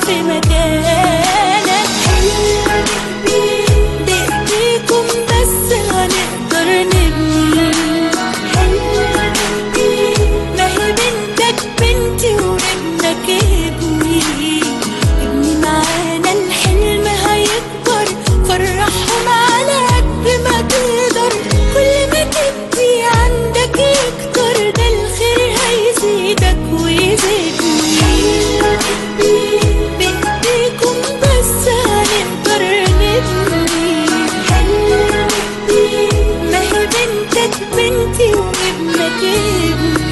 في مكانك حلمي بإيديكم بس هنقدر نبني حلمي ما هي بنتك بنتي وابنك ابني ابني معانا الحلم هيكبر فرحهم على قد ما تقدر كل ما تدي عندك يكتر ده الخير هيزيدك ويزيدني حلمي بإيديكم بس هنقدر نبني حلمي ما هي بنتك بنتي وابنك ابني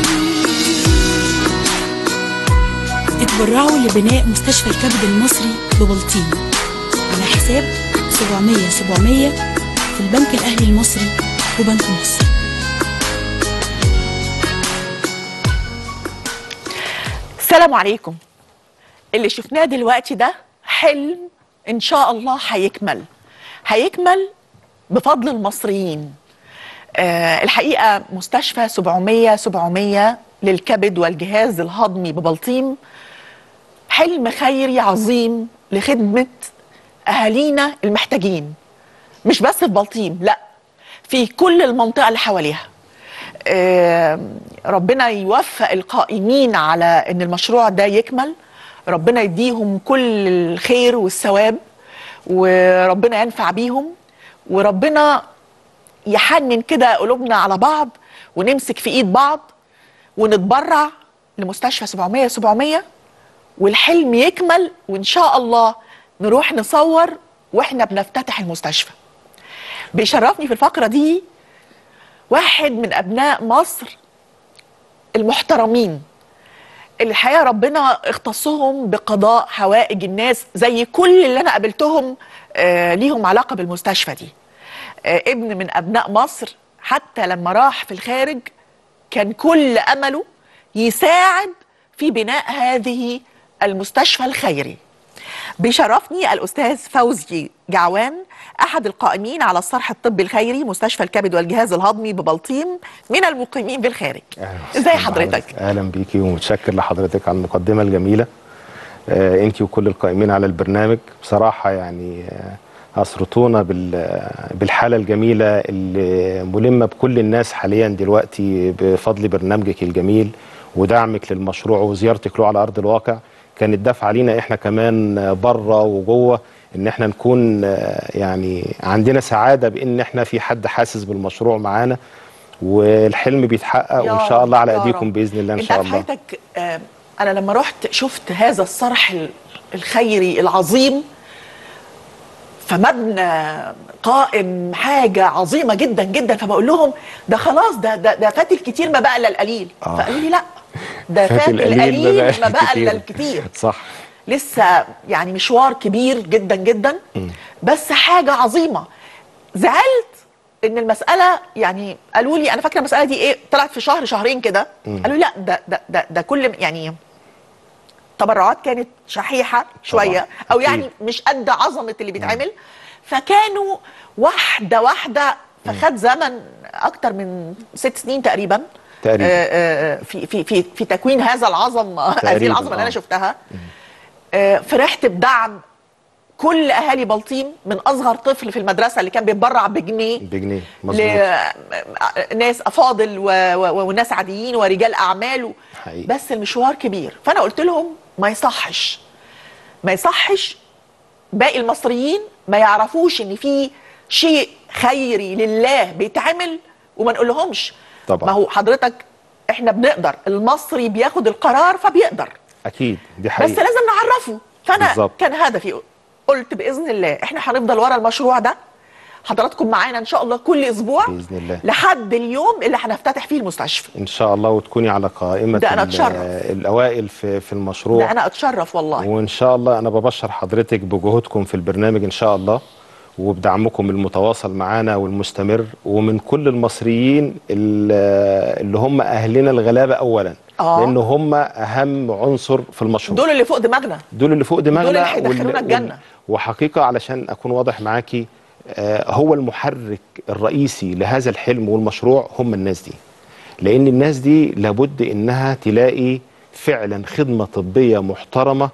اتبرعوا لبناء مستشفى الكبد المصري ببلطيم على حساب 700 700 في البنك الأهلي المصري وبنك مصر السلام عليكم اللي شفناه دلوقتي ده حلم ان شاء الله هيكمل هيكمل بفضل المصريين آه الحقيقه مستشفى 700 700 للكبد والجهاز الهضمي ببلطيم حلم خيري عظيم لخدمه اهالينا المحتاجين مش بس في بلطيم لا في كل المنطقه اللي حواليها آه، ربنا يوفق القائمين على ان المشروع ده يكمل ربنا يديهم كل الخير والثواب وربنا ينفع بيهم وربنا يحنن كده قلوبنا على بعض ونمسك في ايد بعض ونتبرع لمستشفى 700 700 والحلم يكمل وان شاء الله نروح نصور واحنا بنفتتح المستشفى بيشرفني في الفقره دي واحد من ابناء مصر المحترمين اللي الحقيقه ربنا اختصهم بقضاء حوائج الناس زي كل اللي انا قابلتهم آه ليهم علاقه بالمستشفى دي آه ابن من ابناء مصر حتى لما راح في الخارج كان كل امله يساعد في بناء هذه المستشفى الخيري بيشرفني الاستاذ فوزي جعوان احد القائمين على الصرح الطبي الخيري مستشفى الكبد والجهاز الهضمي ببلطيم من المقيمين بالخارج أهلا ازي وسهلا حضرتك بحضرتك. اهلا بيكي ومتشكر لحضرتك على المقدمه الجميله آه انت وكل القائمين على البرنامج بصراحه يعني آه اسرتونا بال بالحاله الجميله اللي ملمه بكل الناس حاليا دلوقتي بفضل برنامجك الجميل ودعمك للمشروع وزيارتك له على ارض الواقع كانت دفعه لينا احنا كمان آه، بره وجوه ان احنا نكون آه، يعني عندنا سعاده بان احنا في حد حاسس بالمشروع معانا والحلم بيتحقق يا وان شاء الله على رب، يا ايديكم رب. باذن الله ان انت شاء عارف الله حضرتك آه، انا لما رحت شفت هذا الصرح ال- الخيري العظيم فمبنى قائم حاجه عظيمه جدا جدا فبقول لهم ده خلاص ده ده ده فات الكتير ما بقى الا القليل آه. فقالوا لي لا ده فات فات القليل القليل ما ما بقى بقى الا الكتير. الكتير صح لسه يعني مشوار كبير جدا جدا بس حاجه عظيمه زعلت ان المساله يعني قالوا لي انا فاكره المساله دي ايه طلعت في شهر شهرين كده قالوا لي لا ده ده ده, ده كل يعني تبرعات كانت شحيحه شويه او أكيد. يعني مش قد عظمه اللي بيتعمل فكانوا واحده واحده فخد زمن اكتر من ست سنين تقريبا تقريباً. آه، آه، في في في في تكوين هذا العظم هذه تقريباً، العظمه اللي انا آه. شفتها آه، فرحت بدعم كل اهالي بلطيم من اصغر طفل في المدرسه اللي كان بيتبرع بجنيه بجنيه مظبوط لناس افاضل و... و... وناس عاديين ورجال اعمال و... حقيقي. بس المشوار كبير فانا قلت لهم ما يصحش ما يصحش باقي المصريين ما يعرفوش ان في شيء خيري لله بيتعمل وما نقولهمش طبعا. ما هو حضرتك احنا بنقدر المصري بياخد القرار فبيقدر اكيد دي بس حقيقه لازم نعرفه فانا بالظبط. كان هدفي قلت باذن الله احنا هنفضل ورا المشروع ده حضراتكم معانا ان شاء الله كل اسبوع بإذن الله. لحد اليوم اللي هنفتتح فيه المستشفى ان شاء الله وتكوني على قائمه ده أنا ال- أتشرف. الاوائل في في المشروع ده انا اتشرف والله وان شاء الله انا ببشر حضرتك بجهودكم في البرنامج ان شاء الله وبدعمكم المتواصل معانا والمستمر ومن كل المصريين ال- اللي هم اهلنا الغلابه اولا آه. لان هم اهم عنصر في المشروع دول اللي فوق دماغنا دول اللي فوق دماغنا دول اللي هيدخلونا وال- الجنة. وال- وحقيقة علشان أكون واضح معاكي آه، هو المحرك الرئيسي لهذا الحلم والمشروع هم الناس دي لأن الناس دي لابد إنها تلاقي فعلا خدمة طبية محترمة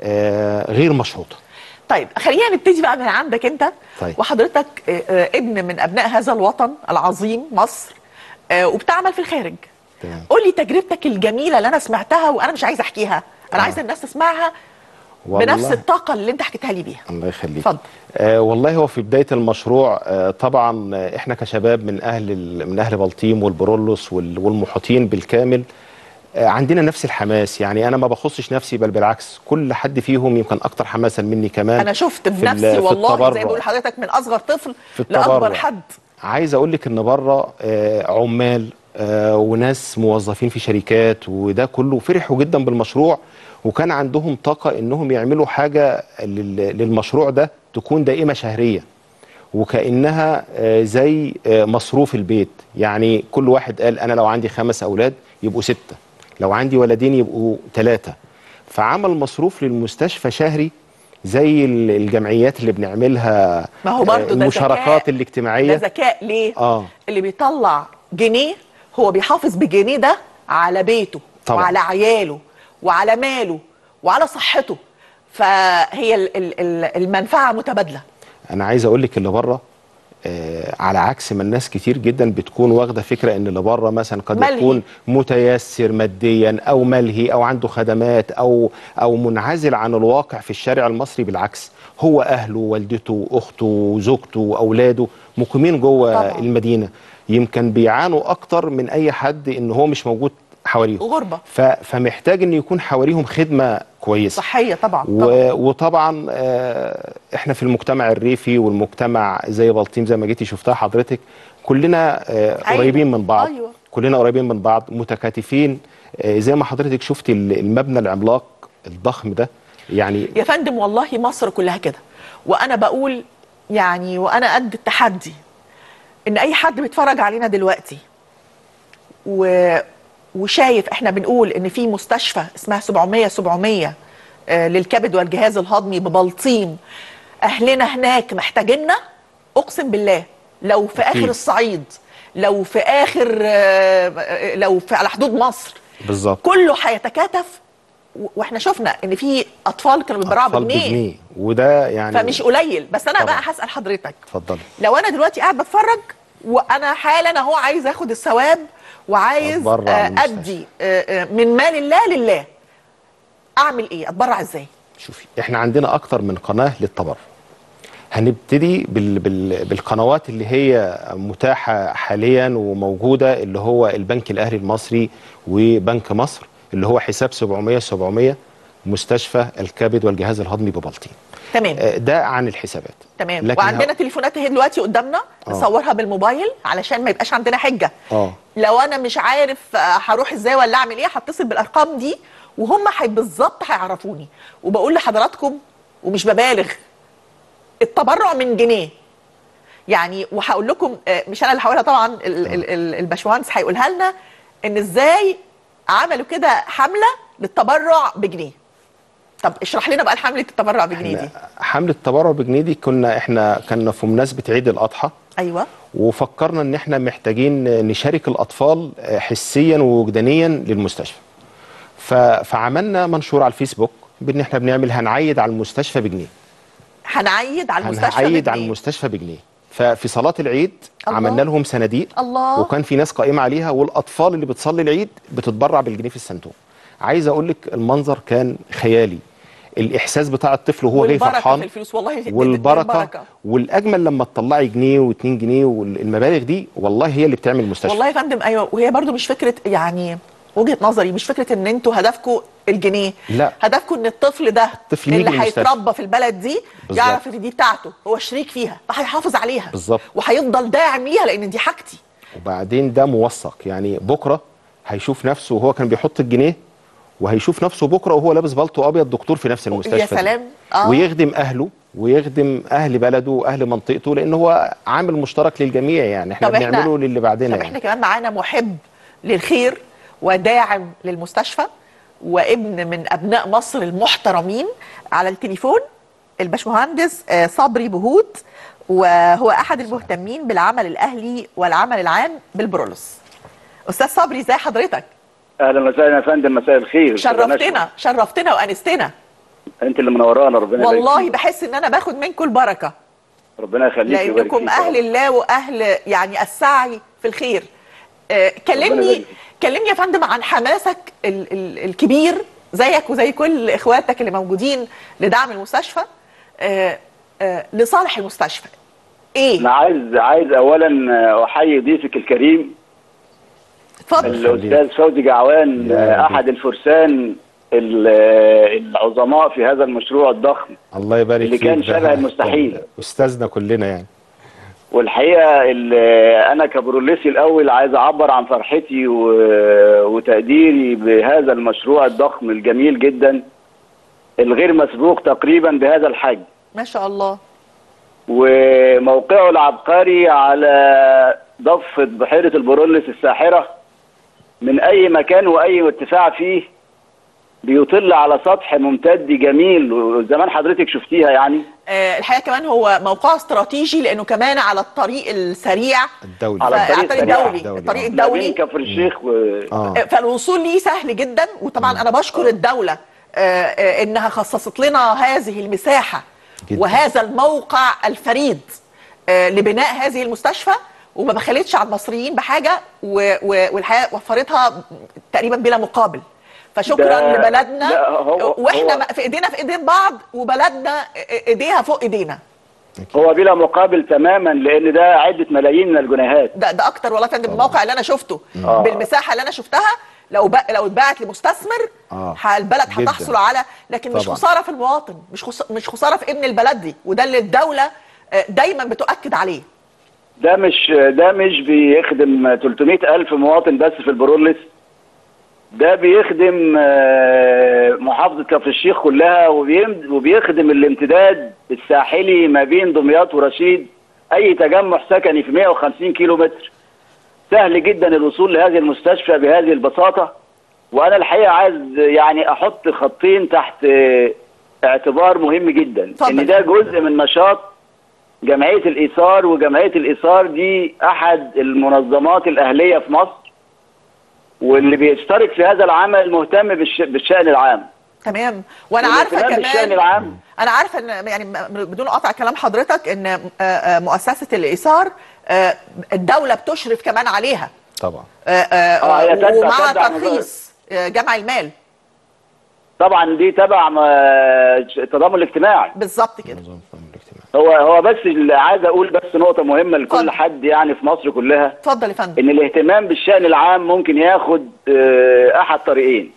آه، غير مشروطه طيب خلينا نبتدي بقى من عندك انت طيب. وحضرتك آه، آه، ابن من ابناء هذا الوطن العظيم مصر آه، وبتعمل في الخارج تمام. قول لي تجربتك الجميله اللي انا سمعتها وانا مش عايزه احكيها انا آه. عايزه الناس تسمعها والله- بنفس الطاقه اللي انت حكيتها لي بيها الله يخليك اتفضل. آه والله هو في بدايه المشروع آه طبعا آه، احنا كشباب من اهل ال- من اهل بلطيم والبرولوس وال- والمحيطين بالكامل آه عندنا نفس الحماس يعني انا ما بخصش نفسي بل بالعكس كل حد فيهم يمكن اكتر حماسا مني كمان انا شفت في ال- بنفسي في والله زي التبرع. ما بقول لحضرتك من اصغر طفل في لاكبر التبرع. حد عايز اقول لك ان بره آه، عمال آه، وناس موظفين في شركات وده كله فرحوا جدا بالمشروع وكان عندهم طاقه انهم يعملوا حاجه لل- للمشروع ده تكون دائمه شهريه وكانها آه، زي آه، مصروف البيت يعني كل واحد قال انا لو عندي خمس اولاد يبقوا سته لو عندي ولدين يبقوا ثلاثه فعمل مصروف للمستشفى شهري زي ال- الجمعيات اللي بنعملها ما هو برضه آه، ده المشاركات ذكاء. الاجتماعيه ده ذكاء ليه؟ آه. اللي بيطلع جنيه هو بيحافظ بجنيه ده على بيته طبعاً. وعلى عياله وعلى ماله وعلى صحته فهي ال- ال- ال- المنفعه متبادله انا عايز اقول لك اللي بره آه على عكس ما الناس كتير جدا بتكون واخده فكره ان اللي بره مثلا قد ملهي. يكون متيسر ماديا او ملهي او عنده خدمات او او منعزل عن الواقع في الشارع المصري بالعكس هو اهله والدته اخته زوجته اولاده مقيمين جوه طبعاً. المدينه يمكن بيعانوا اكتر من اي حد ان هو مش موجود حواليهم غربة. ف- فمحتاج ان يكون حواليهم خدمه كويسه صحيه طبعا, طبعا. و... وطبعا آه، احنا في المجتمع الريفي والمجتمع زي بلطيم زي ما جيتي شفتها حضرتك كلنا آه، أيوة. قريبين من بعض أيوة. كلنا قريبين من بعض متكاتفين آه، زي ما حضرتك شفتي ال- المبنى العملاق الضخم ده يعني يا فندم والله مصر كلها كده وانا بقول يعني وانا قد التحدي ان اي حد بيتفرج علينا دلوقتي و... وشايف احنا بنقول ان في مستشفى اسمها 700 700 آه، للكبد والجهاز الهضمي ببلطيم اهلنا هناك محتاجيننا اقسم بالله لو في أكيد. اخر الصعيد لو في اخر آه، لو في على حدود مصر بالظبط كله هيتكاتف و- واحنا شفنا ان في اطفال كانوا بيتبرعوا أطفال بجنيه بجنيه وده يعني فمش قليل بس انا طبعا. بقى هسال حضرتك اتفضلي لو انا دلوقتي قاعد بتفرج وانا حالا اهو عايز اخد الثواب وعايز أتبرع آه، للمستشفى. ادي آه، آه، من مال الله لله اعمل ايه اتبرع ازاي شوفي احنا عندنا اكتر من قناه للتبرع هنبتدي بال بال بالقنوات اللي هي متاحه حاليا وموجوده اللي هو البنك الاهلي المصري وبنك مصر اللي هو حساب 700 700 مستشفى الكبد والجهاز الهضمي ببلطيم تمام آه، ده عن الحسابات تمام لكن وعندنا ه- تليفونات اهي دلوقتي قدامنا آه. نصورها بالموبايل علشان ما يبقاش عندنا حجه اه لو انا مش عارف آه، هروح ازاي ولا اعمل ايه هتصل بالارقام دي وهم حي بالظبط هيعرفوني وبقول لحضراتكم ومش ببالغ التبرع من جنيه يعني وهقول لكم آه، مش انا اللي هقولها طبعا ال- ال- ال- الباشمهندس هيقولها لنا ان ازاي عملوا كده حمله للتبرع بجنيه طب اشرح لنا بقى حمله التبرع بجنيه دي إحنا حمله التبرع بجنيه دي كنا احنا كنا في مناسبه عيد الاضحى ايوه وفكرنا ان احنا محتاجين نشارك الاطفال حسيا ووجدانيا للمستشفى ف- فعملنا منشور على الفيسبوك بان احنا بنعمل هنعيد على المستشفى بجنيه هنعيد على المستشفى هنعيد على بجنيه. المستشفى بجنيه ففي صلاه العيد الله. عملنا لهم صناديق الله. وكان في ناس قائمه عليها والاطفال اللي بتصلي العيد بتتبرع بالجنيه في الصندوق عايز اقول لك المنظر كان خيالي الاحساس بتاع الطفل وهو جاي والبركة فرحان في الفلوس والله دي- دي- دي والبركه البركة. والاجمل لما تطلعي جنيه و2 جنيه والمبالغ دي والله هي اللي بتعمل مستشفى والله يا فندم ايوه وهي برضو مش فكره يعني وجهه نظري مش فكره ان انتوا هدفكم الجنيه لا. هدفكم ان الطفل ده الطفل يجي اللي المستشفى. هيتربى في البلد دي بالظبط. يعرف ان دي بتاعته هو شريك فيها فهيحافظ عليها بالظبط. وهيفضل داعم ليها لان دي حاجتي وبعدين ده موثق يعني بكره هيشوف نفسه وهو كان بيحط الجنيه وهيشوف نفسه بكره وهو لابس بالطو ابيض دكتور في نفس المستشفى يا دي. سلام. آه. ويخدم اهله ويخدم اهل بلده واهل منطقته لان هو عامل مشترك للجميع يعني احنا طب إحنا- بنعمله للي بعدنا طب يعني. احنا كمان معانا محب للخير وداعم للمستشفى وابن من ابناء مصر المحترمين على التليفون الباشمهندس آه، صبري بهوت وهو احد المهتمين بالعمل الاهلي والعمل العام بالبرولوس استاذ صبري ازي حضرتك اهلا وسهلا يا فندم مساء الخير شرفتنا شرفتنا وانستنا انت اللي منورانا ربنا يبارك والله فيك. بحس ان انا باخد منكم البركه ربنا يخليك ويبارك لانكم فيك. اهل الله واهل يعني السعي في الخير آه، ربنا كلمني يبارك فيك. كلمني يا فندم عن حماسك ال ال الكبير زيك وزي كل اخواتك اللي موجودين لدعم المستشفى آه، آه، لصالح المستشفى ايه انا عايز عايز اولا احيي ضيفك الكريم اتفضل الاستاذ فوزي جعوان يا احد الفرسان ال- العظماء في هذا المشروع الضخم الله يبارك اللي فيك كان ده شبه المستحيل. استاذنا كلنا يعني والحقيقه ال- انا كبروليسي الاول عايز اعبر عن فرحتي و- وتقديري بهذا المشروع الضخم الجميل جدا الغير مسبوق تقريبا بهذا الحجم ما شاء الله وموقعه العبقري على ضفة بحيرة البرولس الساحرة من أي مكان وأي ارتفاع فيه بيطل على سطح ممتد جميل وزمان حضرتك شفتيها يعني آه، الحقيقه كمان هو موقعه استراتيجي لانه كمان على الطريق السريع الدولي على ف- الطريق الطريق السريع. الدولي الدولي، الطريق آه. ما بين الدولي كفر الشيخ و... اه فالوصول ليه سهل جدا وطبعا انا بشكر الدوله آه، آه، انها خصصت لنا هذه المساحه جداً. وهذا الموقع الفريد آه، لبناء هذه المستشفى وما بخلتش على المصريين بحاجه و- و- والحقيقه وفرتها تقريبا بلا مقابل فشكرا ده- لبلدنا لا، هو- واحنا هو- في ايدينا في ايدين بعض وبلدنا ايديها فوق ايدينا هو بلا مقابل تماما لأن ده عدة ملايين من الجنيهات ده ده اكتر والله يا فندم الموقع اللي انا شفته آه. بالمساحه اللي انا شفتها لو بق... لو اتباعت لمستثمر آه. ه- البلد جداً. هتحصل على لكن مش طبعاً. خساره في المواطن مش خس... مش خساره في ابن البلد دي وده اللي الدوله آه، دايما بتؤكد عليه ده مش ده مش بيخدم 300 ألف مواطن بس في البرولس ده بيخدم آه، محافظة كفر الشيخ كلها وبيم- وبيخدم الامتداد الساحلي ما بين دمياط ورشيد أي تجمع سكني في 150 كيلو متر سهل جدا الوصول لهذه المستشفى بهذه البساطة وأنا الحقيقة عايز يعني أحط خطين تحت آه، اعتبار مهم جدا اتفضل. إن ده جزء من نشاط جمعية الإيثار وجمعية الإيثار دي أحد المنظمات الأهلية في مصر واللي بيشترك في هذا العمل مهتم بالش... بالشأن العام تمام وانا عارفه والاهتمام بالشأن كمان العام انا عارفه ان يعني م- بدون قطع كلام حضرتك ان آه، آه، مؤسسه الايثار آه، الدوله بتشرف كمان عليها طبعا آه، آه، آه، هي تتبع- ومع تتبع ترخيص آه، جمع المال طبعا دي تبع ما- التضامن الاجتماعي بالظبط كده نظام التأمين الاجتماعي هو هو بس اللي عايز اقول بس نقطة مهمة لكل اتفضل. حد يعني في مصر كلها اتفضل يا فندم ان الاهتمام بالشأن العام ممكن ياخد آه، احد طريقين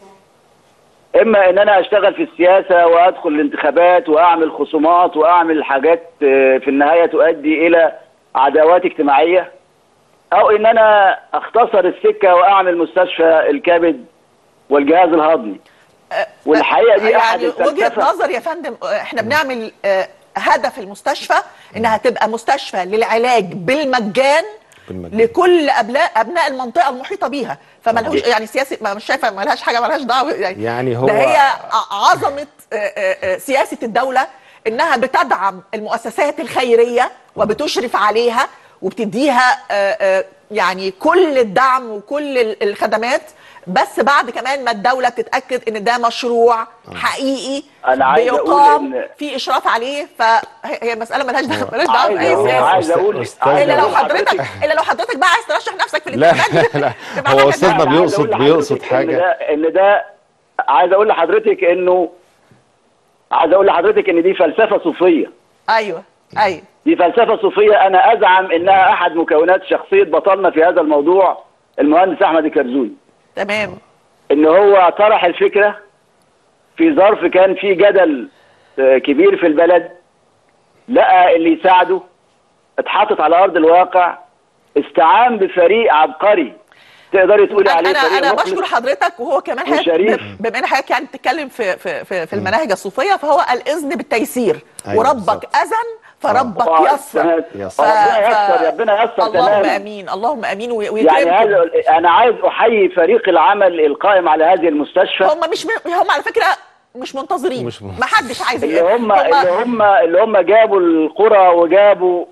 اما ان انا اشتغل في السياسة وادخل الانتخابات واعمل خصومات واعمل حاجات آه، في النهاية تؤدي الى عداوات اجتماعية او ان انا اختصر السكة واعمل مستشفى الكبد والجهاز الهضمي والحقيقة دي احد يعني وجهه الفلسفة نظر يا فندم آه، احنا بنعمل آه، هدف المستشفى انها تبقى مستشفى للعلاج بالمجان بالمجان. لكل ابناء ابناء المنطقه المحيطه بيها فما لهوش يعني سياسه ما مش شايفه ما لهاش حاجه ما لهاش دعوه يعني, يعني هو- ده هي ع- عظمه آه، آه، آه، سياسه الدوله انها بتدعم المؤسسات الخيريه وبتشرف عليها وبتديها آه، آه، يعني كل الدعم وكل ال- الخدمات بس بعد كمان ما الدوله بتتاكد ان ده مشروع حقيقي أنا عايز أقول بيقام إن- في اشراف عليه فهي هي مساله ملهاش دعوه ملهاش دعوه عايز باي أقول- سياسه عايز اقول أستاذ عايز الا لو أقول حضرتك الا لو حضرتك بقى عايز ترشح نفسك في لا الانتخابات لا تبقى هو حاجة أستاذنا تانية. عايز بيقصد أقول لحضرتك بيقصد إن حاجة ده ان ده عايز اقول لحضرتك انه عايز اقول لحضرتك ان دي فلسفه صوفيه ايوه ايوه دي فلسفه صوفيه انا ازعم انها احد مكونات شخصيه بطلنا في هذا الموضوع المهندس احمد الكرزوي تمام ان هو طرح الفكره في ظرف كان في جدل آه، كبير في البلد لقى اللي يساعده اتحطت على ارض الواقع استعان بفريق عبقري تقدري تقولي انا عليه انا, فريق أنا مخلص. بشكر حضرتك وهو كمان حضرتك وشريف. بما ان حضرتك يعني بتتكلم في في في, في المناهج الصوفيه فهو الاذن بالتيسير أيوة وربك بالظبط. اذن فربك آه، يسر تمام. يسر. ربنا يسر ربنا يسر اللهم تماما امين اللهم امين وي- يعني ويكرمكم هذا انا عايز احيي فريق العمل القائم على هذه المستشفى هم مش م... هم على فكره مش منتظرين مش من- ما حدش عايز اللي هم اللي هم اللي هم جابوا القرى وجابوا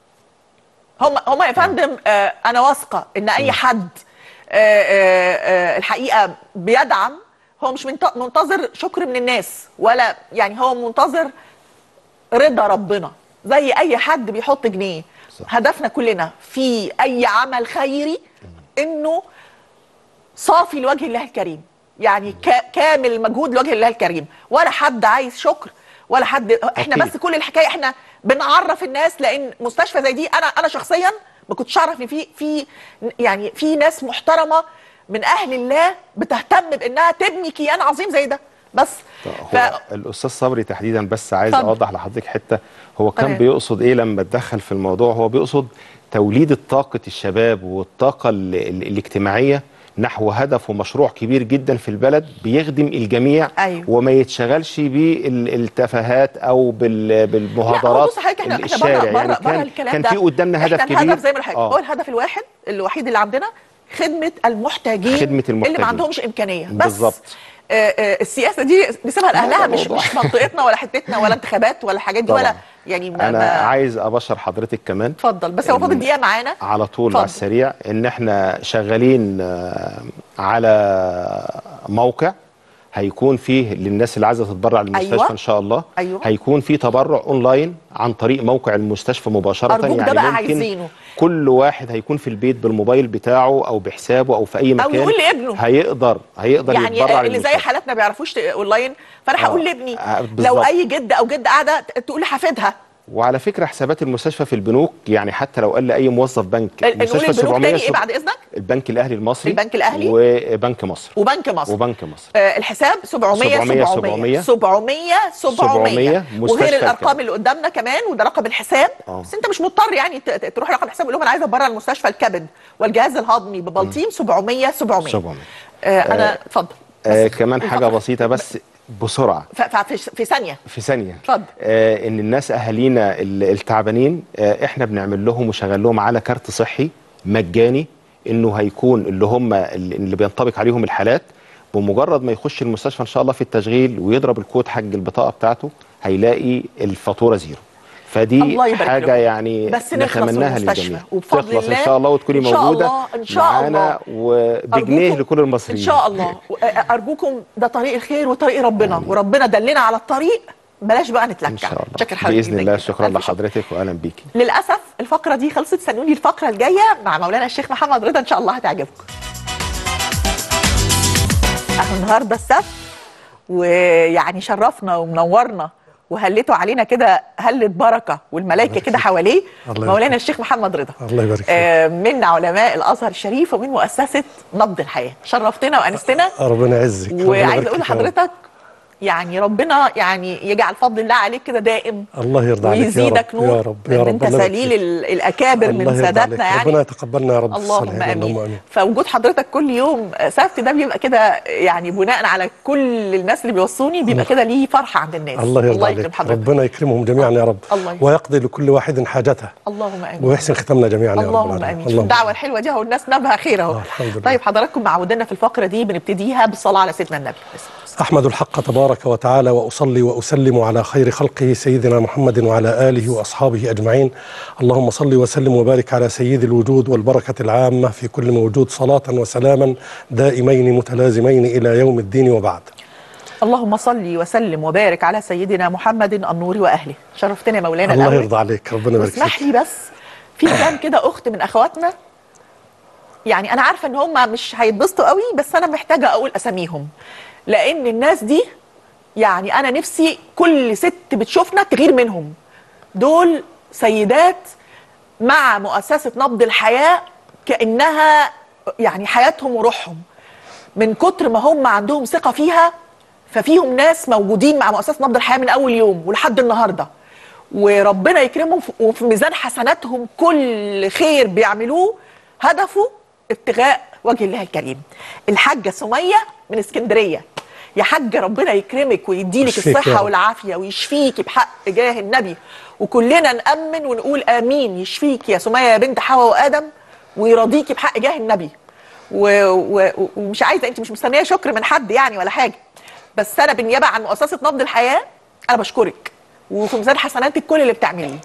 هم هم يا فندم آه انا واثقه ان اي حد آه آه آه الحقيقه بيدعم هو مش منت- منتظر شكر من الناس ولا يعني هو منتظر رضا ربنا زي اي حد بيحط جنيه صح. هدفنا كلنا في اي عمل خيري انه صافي لوجه الله الكريم يعني كا- كامل مجهود لوجه الله الكريم ولا حد عايز شكر ولا حد احنا أكيد. بس كل الحكايه احنا بنعرف الناس لان مستشفى زي دي انا انا شخصيا ما كنتش اعرف ان في في يعني في ناس محترمه من اهل الله بتهتم بانها تبني كيان عظيم زي ده بس ف... هو الاستاذ صبري تحديدا بس عايز اتفضل. اوضح لحضرتك حته هو كان تمام. بيقصد ايه لما اتدخل في الموضوع هو بيقصد توليد طاقه الشباب والطاقه ال ال الاجتماعيه نحو هدف ومشروع كبير جدا في البلد بيخدم الجميع أيوة. وما يتشغلش بالتفاهات او بال- بالمهادرات بص حضرتك احنا احنا الشارع بره بره يعني بره كان الكلام كان ده في قدامنا هدف احنا كبير الهدف زي ما حضرتك آه. هو الهدف الواحد الوحيد اللي عندنا خدمه المحتاجين خدمة اللي المحتاجين. ما عندهمش امكانيه بس بالظبط. آه آه السياسه دي نسيبها لاهلها ده مش موضوع. مش منطقتنا ولا حتتنا ولا انتخابات ولا الحاجات دي طبعاً. ولا يعني ما انا ما عايز ابشر حضرتك كمان اتفضل بس هو إن- فاضل دقيقه معانا على طول على اتفضل. السريع ان احنا شغالين آه، على موقع هيكون فيه للناس اللي عايزه تتبرع للمستشفى أيوة. ان شاء الله أيوة. هيكون في تبرع اونلاين عن طريق موقع المستشفى مباشره أرجوك ده يعني بقى ممكن عايزينه. كل واحد هيكون في البيت بالموبايل بتاعه او بحسابه او في اي مكان يقول لابنه. هيقدر هيقدر يعني يتبرع آه، اللي زي للمستشفى. حالاتنا ما بيعرفوش ت- اونلاين فانا آه. هقول لابني آه، لو بالظبط. اي جد او جد قاعده ت- تقول لحفيدها وعلى فكره حسابات المستشفى في البنوك يعني حتى لو قال لاي موظف بنك نقول البنوك تاني ايه بعد اذنك البنك الاهلي المصري البنك الأهلي. وبنك مصر وبنك مصر وبنك مصر آه، الحساب 700 700 700 700 700 مستشفى وغير الارقام الكبد. اللي قدامنا كمان وده رقم الحساب آه. بس انت مش مضطر يعني ت- ت- تروح رقم الحساب تقول لهم انا عايزه ابرع المستشفى الكبد والجهاز الهضمي ببلطيم 700 700 700 آه انا اتفضل آه بس كمان حاجه اتفضل. بسيطه بس بسرعه ف- ف- في في ثانيه في ثانيه اتفضل. آه ان الناس اهالينا ال- التعبانين آه احنا بنعمل لهم وشغال لهم على كارت صحي مجاني انه هيكون اللي هم اللي اللي بينطبق عليهم الحالات بمجرد ما يخش المستشفى ان شاء الله في التشغيل ويضرب الكود حق البطاقه بتاعته هيلاقي الفطوره زيرو فدي الله يبارك حاجه لكم. يعني بس نخلص من نتمناها المستشفى للجميع وبفضل تخلص الله ان شاء الله وتكوني إن شاء موجوده الله إن شاء معانا الله. وبجنيه أرجوكم- لكل المصريين ان شاء الله و- ارجوكم ده طريق الخير وطريق ربنا وربنا دلنا على الطريق بلاش بقى نتلكع ان شاء الله شكر حضرتك باذن جداً الله جداً. شكرا ألف شكر. لحضرتك واهلا بيكي للاسف الفقره دي خلصت استنوني الفقره الجايه مع مولانا الشيخ محمد رضا ان شاء الله هتعجبكم اهو النهارده السبت ويعني شرفنا ومنورنا وهلتوا علينا كده هلة بركه والملائكه كده حواليه الله يبارك مولانا فيك. الشيخ محمد رضا الله يبارك فيك. آه، من علماء الازهر الشريف ومن مؤسسه نبض الحياه شرفتنا وانستنا ربنا يعزك ربنا وعايزه يبارك اقول فيك يا رب. لحضرتك يعني ربنا يعني يجعل فضل الله عليك كده دائم الله يرضى عليك يا ويزيدك رب نور يا رب لأن يا رب انت الله يبارك سليل فيك. ال- الاكابر الله من يرضى ساداتنا عليك. يعني ربنا يتقبلنا يا رب اللهم الصالحين امين اللهم امين فوجود حضرتك كل يوم سبت ده بيبقى كده يعني بناء على كل الناس اللي بيوصوني بيبقى كده ليه فرحه عند الناس الله يرضى الله عليك يكرم حضرتك ربنا يكرمهم جميعا يا رب الله يكرم. ويقضي لكل واحد حاجته اللهم امين ويحسن ختامنا جميعا يا رب اللهم العالمين. امين شوف الدعوه الحلوه دي اهو الناس نبها خير اهو آه، الحمد لله. طيب حضراتكم معودنا في الفقره دي بنبتديها بالصلاه على سيدنا النبي أحمد الحق تبارك وتعالى وأصلي وأسلم على خير خلقه سيدنا محمد وعلى آله وأصحابه أجمعين اللهم صل وسلم وبارك على سيد الوجود والبركة العامة في كل موجود صلاة وسلاما دائمين متلازمين إلى يوم الدين وبعد اللهم صل وسلم وبارك على سيدنا محمد النور واهله شرفتنا يا مولانا الله الأول. يرضى عليك ربنا يبارك واسمح فيك لي بس في كام كده اخت من اخواتنا يعني انا عارفه ان هم مش هيتبسطوا قوي بس انا محتاجه اقول اساميهم لان الناس دي يعني انا نفسي كل ست بتشوفنا تغير منهم دول سيدات مع مؤسسه نبض الحياه كانها يعني حياتهم وروحهم من كتر ما هم عندهم ثقه فيها ففيهم ناس موجودين مع مؤسسه نبض الحياه من اول يوم ولحد النهارده وربنا يكرمهم في- وفي ميزان حسناتهم كل خير بيعملوه هدفه ابتغاء وجه الله الكريم الحاجه سميه من اسكندريه يا حاجه ربنا يكرمك ويديلك يشفيك يا الصحه رب. والعافيه ويشفيكي بحق جاه النبي وكلنا نامن ونقول امين يشفيك يا سميه يا بنت حواء وادم ويرضيكي بحق جاه النبي و... و... ومش عايزه انت مش مستنيه شكر من حد يعني ولا حاجه بس انا بالنيابه عن مؤسسه نبض الحياه انا بشكرك وفي ميزان حسناتك كل اللي بتعمليه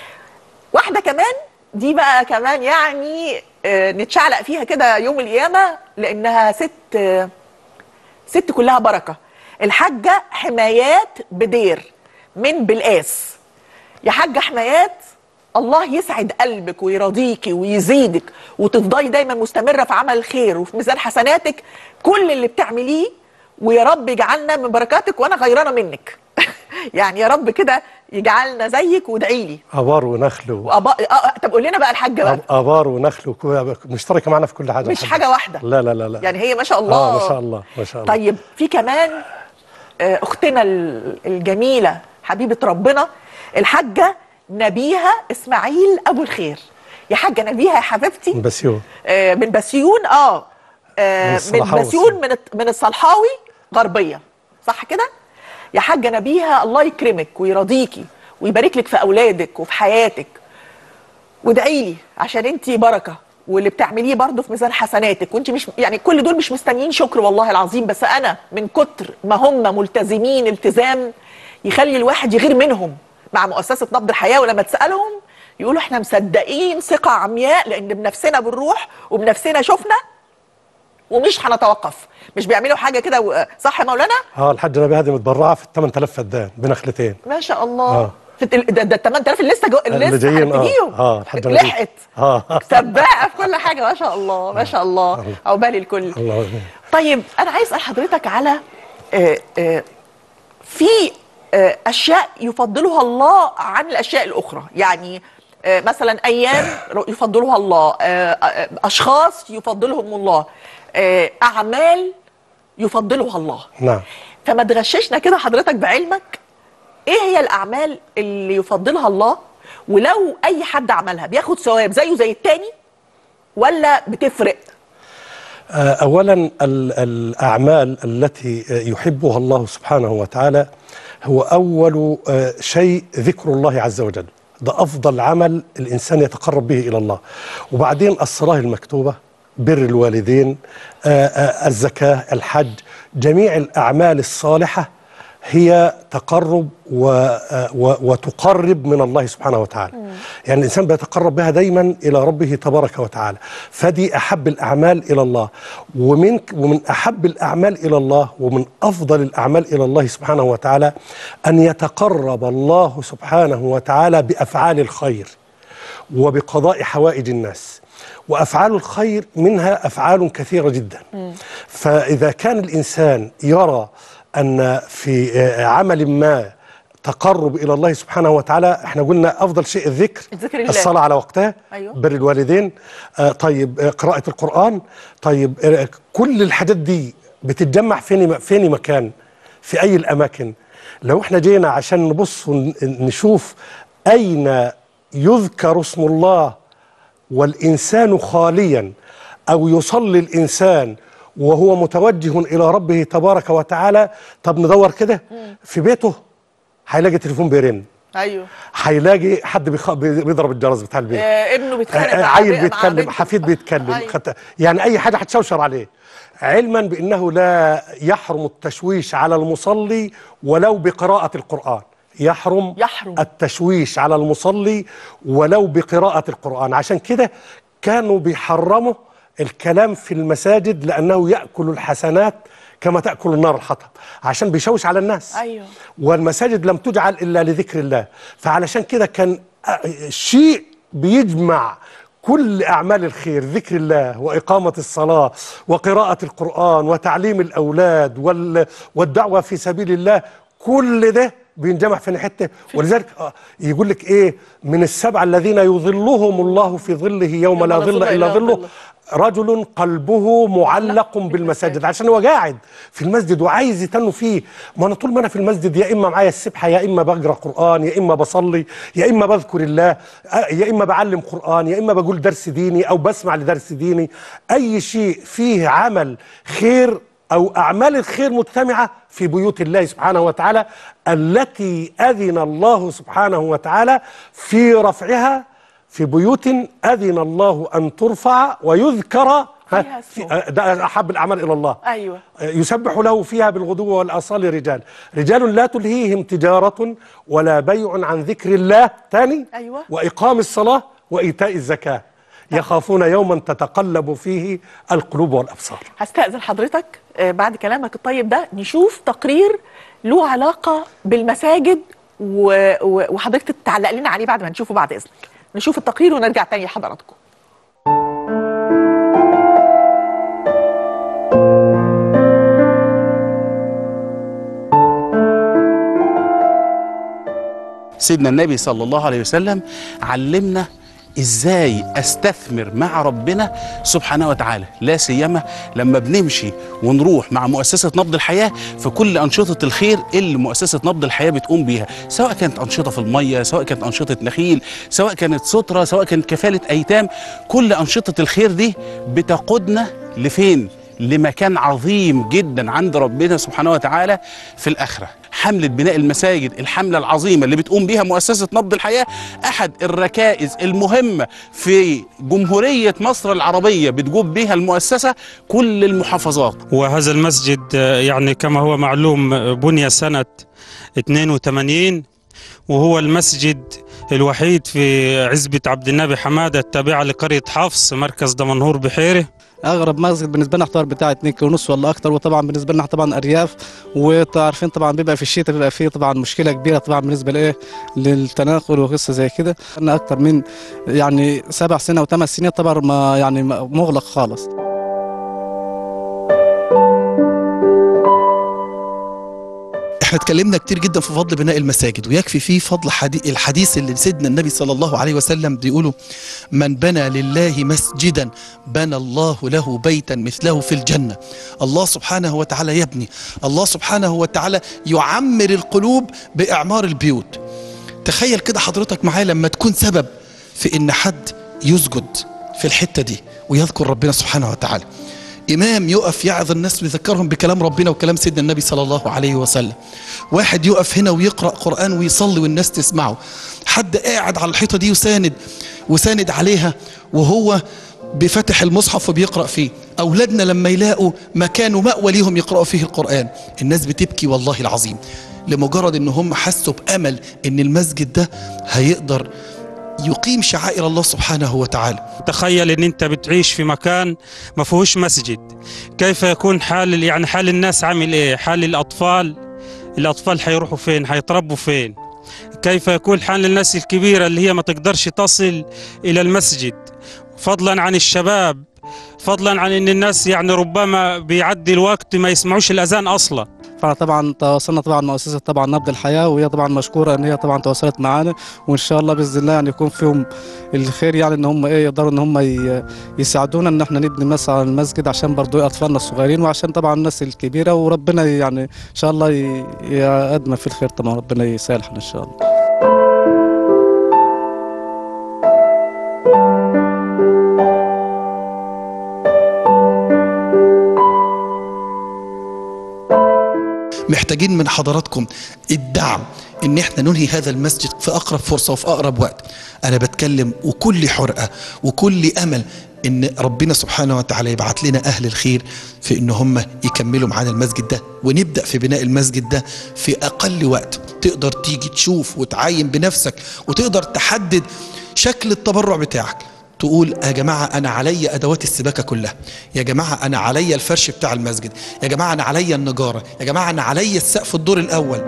واحده كمان دي بقى كمان يعني آه، نتشعلق فيها كده يوم القيامه لانها ست آه، ست كلها بركه الحاجه حمايات بدير من بلقاس يا حاجه حمايات الله يسعد قلبك ويرضيكي ويزيدك وتفضلي دايما مستمره في عمل الخير وفي ميزان حسناتك كل اللي بتعمليه ويا رب يجعلنا من بركاتك وانا غيرانه منك يعني يا رب كده يجعلنا زيك وادعي لي ابار ونخل و... وأبا... آه طب قول لنا بقى الحاجه بقى أب- ابار ونخل وكو- مشتركه معنا في كل حاجه مش الحمد حاجه لله. واحده لا لا لا لا يعني هي ما شاء الله اه ما شاء الله ما شاء الله طيب في كمان آه، اختنا ال- الجميله حبيبه ربنا الحاجه نبيها اسماعيل ابو الخير يا حاجه نبيها يا حبيبتي بسيو آه، من بسيون اه آه، من من الصلحاوي بسيون من الت- من الصلحاوي غربيه صح كده يا حاجه نبيها الله يكرمك ويرضيكي ويبارك لك في اولادك وفي حياتك وادعي لي عشان انت بركه واللي بتعمليه برضه في ميزان حسناتك وانت مش يعني كل دول مش مستنيين شكر والله العظيم بس انا من كتر ما هم ملتزمين التزام يخلي الواحد يغير منهم مع مؤسسه نبض الحياه ولما تسالهم يقولوا احنا مصدقين ثقه عمياء لان بنفسنا بنروح وبنفسنا شفنا ومش هنتوقف مش بيعملوا حاجه كده و- صح يا مولانا اه الحاجه نبي هذه متبرعه في 8000 فدان بنخلتين ما شاء الله آه. في التل- ده ده 8000 اللي لسه جو... اللي اللي لسه جايين، آه. هتجيهم آه، الحمد لله. لحقت اه سباقه في كل حاجه ما شاء الله ما شاء الله عقبال الكل الله يبارك. طيب انا عايز اسال حضرتك على آه، آه، في آه، اشياء يفضلها الله عن الاشياء الاخرى يعني آه، مثلا ايام يفضلها الله آه، آه، اشخاص يفضلهم الله آه، اعمال يفضلها الله نعم فما تغششنا كده حضرتك بعلمك ايه هي الاعمال اللي يفضلها الله ولو اي حد عملها بياخد ثواب زيه زي التاني ولا بتفرق آه، اولا ال- الاعمال التي آه، يحبها الله سبحانه وتعالى هو اول آه، شيء ذكر الله عز وجل ده افضل عمل الانسان يتقرب به الى الله وبعدين الصلاه المكتوبه بر الوالدين آه، آه، الزكاه الحج جميع الاعمال الصالحه هي تقرب و آه، و وتقرب من الله سبحانه وتعالى يعني الإنسان بيتقرب بها دايما إلى ربه تبارك وتعالى فدي أحب الأعمال إلى الله ومن ومن أحب الأعمال إلى الله ومن أفضل الأعمال إلى الله سبحانه وتعالى أن يتقرب الله سبحانه وتعالى بأفعال الخير وبقضاء حوائج الناس وافعال الخير منها افعال كثيره جدا فاذا كان الانسان يرى ان في آه، عمل ما تقرب الى الله سبحانه وتعالى احنا قلنا افضل شيء الذكر ذكر الله. الصلاه على وقتها أيوة. بر الوالدين آه طيب آه قراءه القران طيب آه كل الحاجات دي بتتجمع فين فين مكان في اي الاماكن لو احنا جينا عشان نبص ونشوف اين يذكر اسم الله والإنسان خاليا أو يصلي الإنسان وهو متوجه إلى ربه تبارك وتعالى طب ندور كده في بيته هيلاقي تليفون بيرن ايوه هيلاقي حد بيخ... بيضرب الجرس بتاع البيت آه ابنه بيتخانق آه، مع عيل مع بيتكلم بنته. حفيد بيتكلم أيوة. خت... يعني اي حاجه هتشوشر عليه علما بانه لا يحرم التشويش على المصلي ولو بقراءه القران يحرم يحرم. التشويش على المصلي ولو بقراءه القران عشان كده كانوا بيحرموا الكلام في المساجد لانه ياكل الحسنات كما تاكل النار الحطب عشان بيشوش على الناس أيوة. والمساجد لم تجعل الا لذكر الله فعلشان كده كان آه، شيء بيجمع كل اعمال الخير ذكر الله واقامه الصلاه وقراءه القران وتعليم الاولاد وال والدعوه في سبيل الله كل ده بينجمع في حته ولذلك آه، يقول لك ايه من السبعه الذين يظلهم الله في ظله يوم لا ظل الا ظله رجل قلبه معلق بالمساجد عشان هو قاعد في المسجد وعايز يتنوا فيه ما انا طول ما انا في المسجد يا اما معايا السبحه يا اما بقرا قران يا اما بصلي يا اما بذكر الله آه، يا اما بعلم قران يا اما بقول درس ديني او بسمع لدرس ديني اي شيء فيه عمل خير او اعمال الخير مجتمعه في بيوت الله سبحانه وتعالى التي اذن الله سبحانه وتعالى في رفعها في بيوت اذن الله ان ترفع ويذكر ها، فيها في اسمه. آه، ده احب الاعمال الى الله ايوه يسبح له فيها بالغدو والآصال رجال رجال لا تلهيهم تجارة ولا بيع عن ذكر الله تاني أيوة. وإقام الصلاة وإيتاء الزكاة يخافون يوما تتقلب فيه القلوب والابصار هستأذن حضرتك آه، بعد كلامك الطيب ده نشوف تقرير له علاقة بالمساجد و... و... وحضرتك تعلق لنا عليه بعد ما نشوفه بعد إذنك نشوف التقرير ونرجع تاني لحضراتكم سيدنا النبي صلى الله عليه وسلم علمنا ازاي استثمر مع ربنا سبحانه وتعالى لا سيما لما بنمشي ونروح مع مؤسسه نبض الحياه في كل انشطه الخير اللي مؤسسه نبض الحياه بتقوم بيها سواء كانت انشطه في الميه سواء كانت انشطه نخيل سواء كانت ستره سواء كانت كفاله ايتام كل انشطه الخير دي بتقودنا لفين لمكان عظيم جدا عند ربنا سبحانه وتعالى في الآخرة حملة بناء المساجد الحملة العظيمة اللي بتقوم بها مؤسسة نبض الحياة أحد الركائز المهمة في جمهورية مصر العربية بتجوب بها المؤسسة كل المحافظات وهذا المسجد آه، يعني كما هو معلوم آه، بني سنة 82 وهو المسجد الوحيد في عزبة عبد النبي حمادة التابعة لقرية حفص مركز دمنهور بحيره اغرب مسجد بالنسبه لنا اختار بتاع 2 كيلو ونص ولا اكتر وطبعا بالنسبه لنا طبعا ارياف وعارفين طبعا بيبقى في الشتاء بيبقى فيه طبعا مشكله كبيره طبعا بالنسبه لايه للتناقل وقصه زي كده انا اكتر من يعني سبع سنين او ثمان سنين طبعا ما يعني مغلق خالص احنا اتكلمنا كتير جدا في فضل بناء المساجد ويكفي فيه فضل حدي الحديث اللي سيدنا النبي صلى الله عليه وسلم بيقوله من بنى لله مسجدا بنى الله له بيتا مثله في الجنة الله سبحانه وتعالى يبني الله سبحانه وتعالى يعمر القلوب بإعمار البيوت تخيل كده حضرتك معايا لما تكون سبب في ان حد يسجد في الحتة دي ويذكر ربنا سبحانه وتعالى إمام يقف يعظ الناس ويذكرهم بكلام ربنا وكلام سيدنا النبي صلى الله عليه وسلم واحد يقف هنا ويقرأ قرآن ويصلي والناس تسمعه حد قاعد على الحيطة دي وساند وساند عليها وهو بفتح المصحف وبيقرأ فيه أولادنا لما يلاقوا مكان ومأوى ليهم يقرأوا فيه القرآن الناس بتبكي والله العظيم لمجرد ان هم حسوا بأمل ان المسجد ده هيقدر يقيم شعائر الله سبحانه وتعالى تخيل ان انت بتعيش في مكان ما فيهوش مسجد كيف يكون حال يعني حال الناس عامل ايه حال الاطفال الاطفال حيروحوا فين حيتربوا فين كيف يكون حال الناس الكبيرة اللي هي ما تقدرش تصل الى المسجد فضلا عن الشباب فضلا عن ان الناس يعني ربما بيعدي الوقت ما يسمعوش الاذان اصلا فطبعا تواصلنا طبعا مؤسسه طبعا نبض الحياه وهي طبعا مشكوره ان هي طبعا تواصلت معانا وان شاء الله باذن الله يعني يكون فيهم الخير يعني ان هم ايه يقدروا ان هم ي- يساعدونا ان احنا نبني مثلا المسجد عشان برضو اطفالنا الصغيرين وعشان طبعا الناس الكبيره وربنا يعني ان شاء الله ي- يقدم في الخير طبعا ربنا يسامحنا ان شاء الله محتاجين من حضراتكم الدعم ان احنا ننهي هذا المسجد في اقرب فرصه وفي اقرب وقت انا بتكلم وكل حرقه وكل امل ان ربنا سبحانه وتعالى يبعت لنا اهل الخير في ان هم يكملوا معانا المسجد ده ونبدا في بناء المسجد ده في اقل وقت تقدر تيجي تشوف وتعاين بنفسك وتقدر تحدد شكل التبرع بتاعك تقول يا جماعة أنا عليا أدوات السباكة كلها يا جماعة أنا عليا الفرش بتاع المسجد يا جماعة أنا عليا النجارة يا جماعة أنا عليا السقف الدور الأول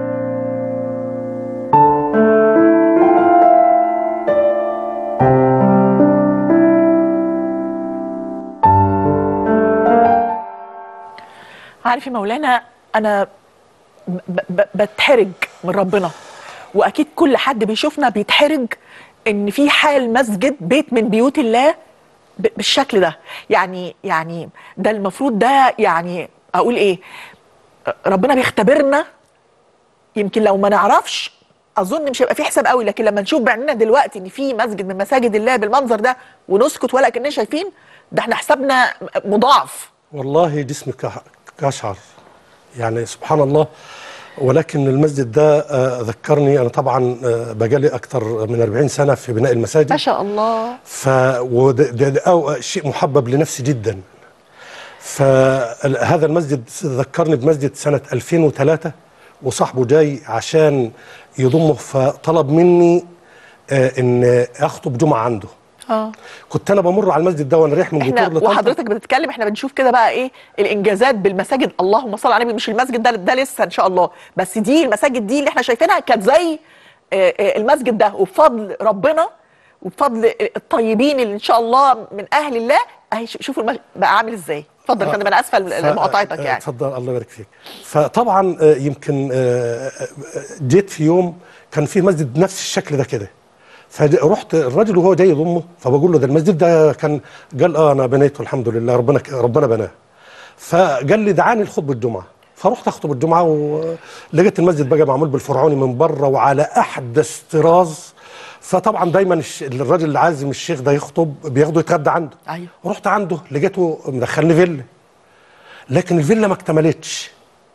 عارف يا مولانا انا ب- ب- بتحرج من ربنا واكيد كل حد بيشوفنا بيتحرج ان في حال مسجد بيت من بيوت الله ب- بالشكل ده يعني يعني ده المفروض ده يعني اقول ايه ربنا بيختبرنا يمكن لو ما نعرفش اظن مش هيبقى في حساب قوي لكن لما نشوف بعيننا دلوقتي ان في مسجد من مساجد الله بالمنظر ده ونسكت ولا كنا شايفين ده احنا حسابنا مضاعف والله جسمي كح- كشعر يعني سبحان الله ولكن المسجد ده آه، ذكرني انا طبعا آه، بقالي اكثر من 40 سنه في بناء المساجد ما شاء الله ف وده ده ده أو شيء محبب لنفسي جدا فهذا المسجد ذكرني بمسجد سنة 2003 وصاحبه جاي عشان يضمه فطلب مني آه، ان اخطب جمعة عنده اه كنت انا بمر على المسجد ده وانا رايح من احنا جطور لطنطا وحضرتك بتتكلم احنا بنشوف كده بقى ايه الانجازات بالمساجد اللهم صل على النبي مش المسجد ده ده لسه ان شاء الله بس دي المساجد دي اللي احنا شايفينها كانت زي آه، آه، المسجد ده وبفضل ربنا وبفضل الطيبين اللي ان شاء الله من اهل الله اهي ش- شوفوا المسجد بقى عامل ازاي اتفضل يا فندم انا اسفه ف- لمقاطعتك آه، يعني اتفضل الله يبارك فيك فطبعا آه، يمكن آه، آه، جيت في يوم كان في مسجد نفس الشكل ده كده فرحت الراجل وهو جاي يضمه فبقول له ده المسجد ده كان قال اه انا بنيته الحمد لله ربنا ك- ربنا بناه فقال لي دعاني لخطبه الجمعه فرحت اخطب الجمعه ولقيت المسجد بقى معمول بالفرعوني من بره وعلى احدث طراز فطبعا دايما الش- الراجل اللي عازم الشيخ ده يخطب بياخده يتغدى عنده ايوه رحت عنده لقيته مدخلني فيلا لكن الفيلا ما اكتملتش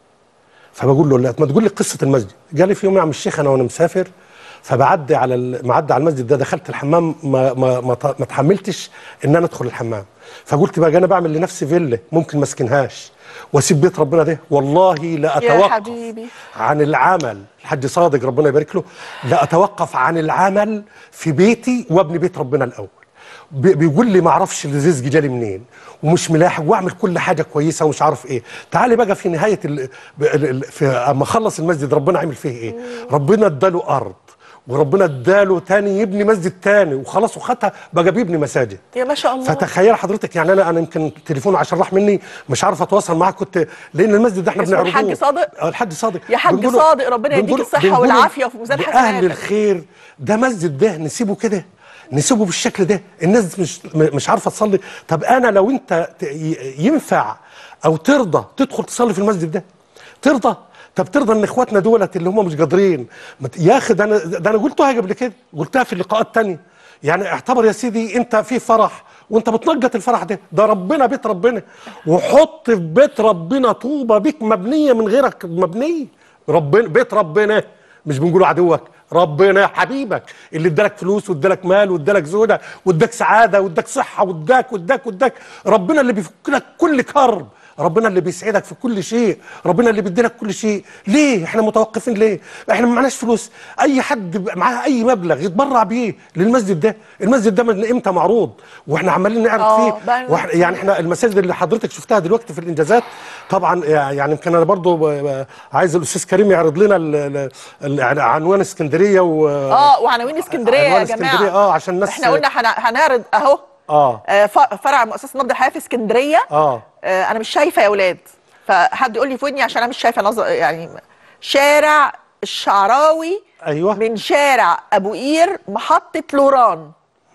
فبقول له لا ما تقول لي قصه المسجد قال لي في يوم يا عم الشيخ انا وانا مسافر فبعدي على ال- معدي على المسجد ده دخلت الحمام ما ما ما, ط- ما تحملتش ان انا ادخل الحمام فقلت بقى انا بعمل لنفسي فيلا ممكن ما اسكنهاش واسيب بيت ربنا ده والله لا يا اتوقف حبيبي عن العمل الحاج صادق ربنا يبارك له لا اتوقف عن العمل في بيتي وابني بيت ربنا الاول بي- بيقول لي ما اعرفش الرزق جالي منين ومش ملاحق واعمل كل حاجه كويسه ومش عارف ايه تعالي بقى في نهايه ال... ب- ال- ال- في اما خلص المسجد ربنا عمل فيه ايه ربنا اداله ارض وربنا اداله تاني يبني مسجد تاني وخلاص وخدها بقى بيبني مساجد يا ما شاء الله فتخيل حضرتك يعني انا انا يمكن تليفونه عشان راح مني مش عارف اتواصل معاه كنت لان المسجد ده احنا اسمه بنعرضه الحاج صادق؟ اه الحاج صادق يا حاج بنقوله- صادق، ربنا يديك بنقوله- الصحة بنقوله والعافية وفي ميزان لأهل حسناتك. الخير ده مسجد ده نسيبه كده نسيبه بالشكل ده الناس مش م- مش عارفه تصلي طب انا لو انت ت- ي- ينفع او ترضى تدخل تصلي في المسجد ده ترضى طب ترضى ان اخواتنا دولت اللي هم مش قادرين ما ت- يا اخي ده انا ده انا قلتها قبل كده قلتها في اللقاءات تانية يعني اعتبر يا سيدي انت في فرح وانت بتنجط الفرح ده ده ربنا بيت ربنا وحط في بيت ربنا طوبه بيك مبنيه من غيرك مبنيه ربنا بيت ربنا مش بنقوله عدوك ربنا حبيبك اللي ادالك فلوس وادالك مال وادالك زوجة واداك سعاده واداك صحه واداك واداك واداك ربنا اللي بيفك لك كل كرب ربنا اللي بيسعدك في كل شيء ربنا اللي بيديلك كل شيء ليه احنا متوقفين ليه احنا ما معناش فلوس اي حد ب- معاه اي مبلغ يتبرع بيه للمسجد ده المسجد ده من امتى معروض واحنا عمالين نعرض آه، فيه بقى- واحنا يعني احنا المساجد اللي حضرتك شفتها دلوقتي في الانجازات طبعا يعني يمكن انا برضو ب- ب- عايز الاستاذ كريم يعرض لنا ال- ال- ال- عنوان اسكندريه و اه وعناوين اسكندريه يا عنوان جماعه اسكندريه اه عشان الناس احنا قلنا هن- هنعرض اهو اه آه، ف- فرع مؤسسه نبض الحياه في اسكندريه اه آه، انا مش شايفه يا اولاد فحد يقول لي في ودني عشان انا مش شايفه نظر يعني شارع الشعراوي ايوه من شارع ابو قير محطه لوران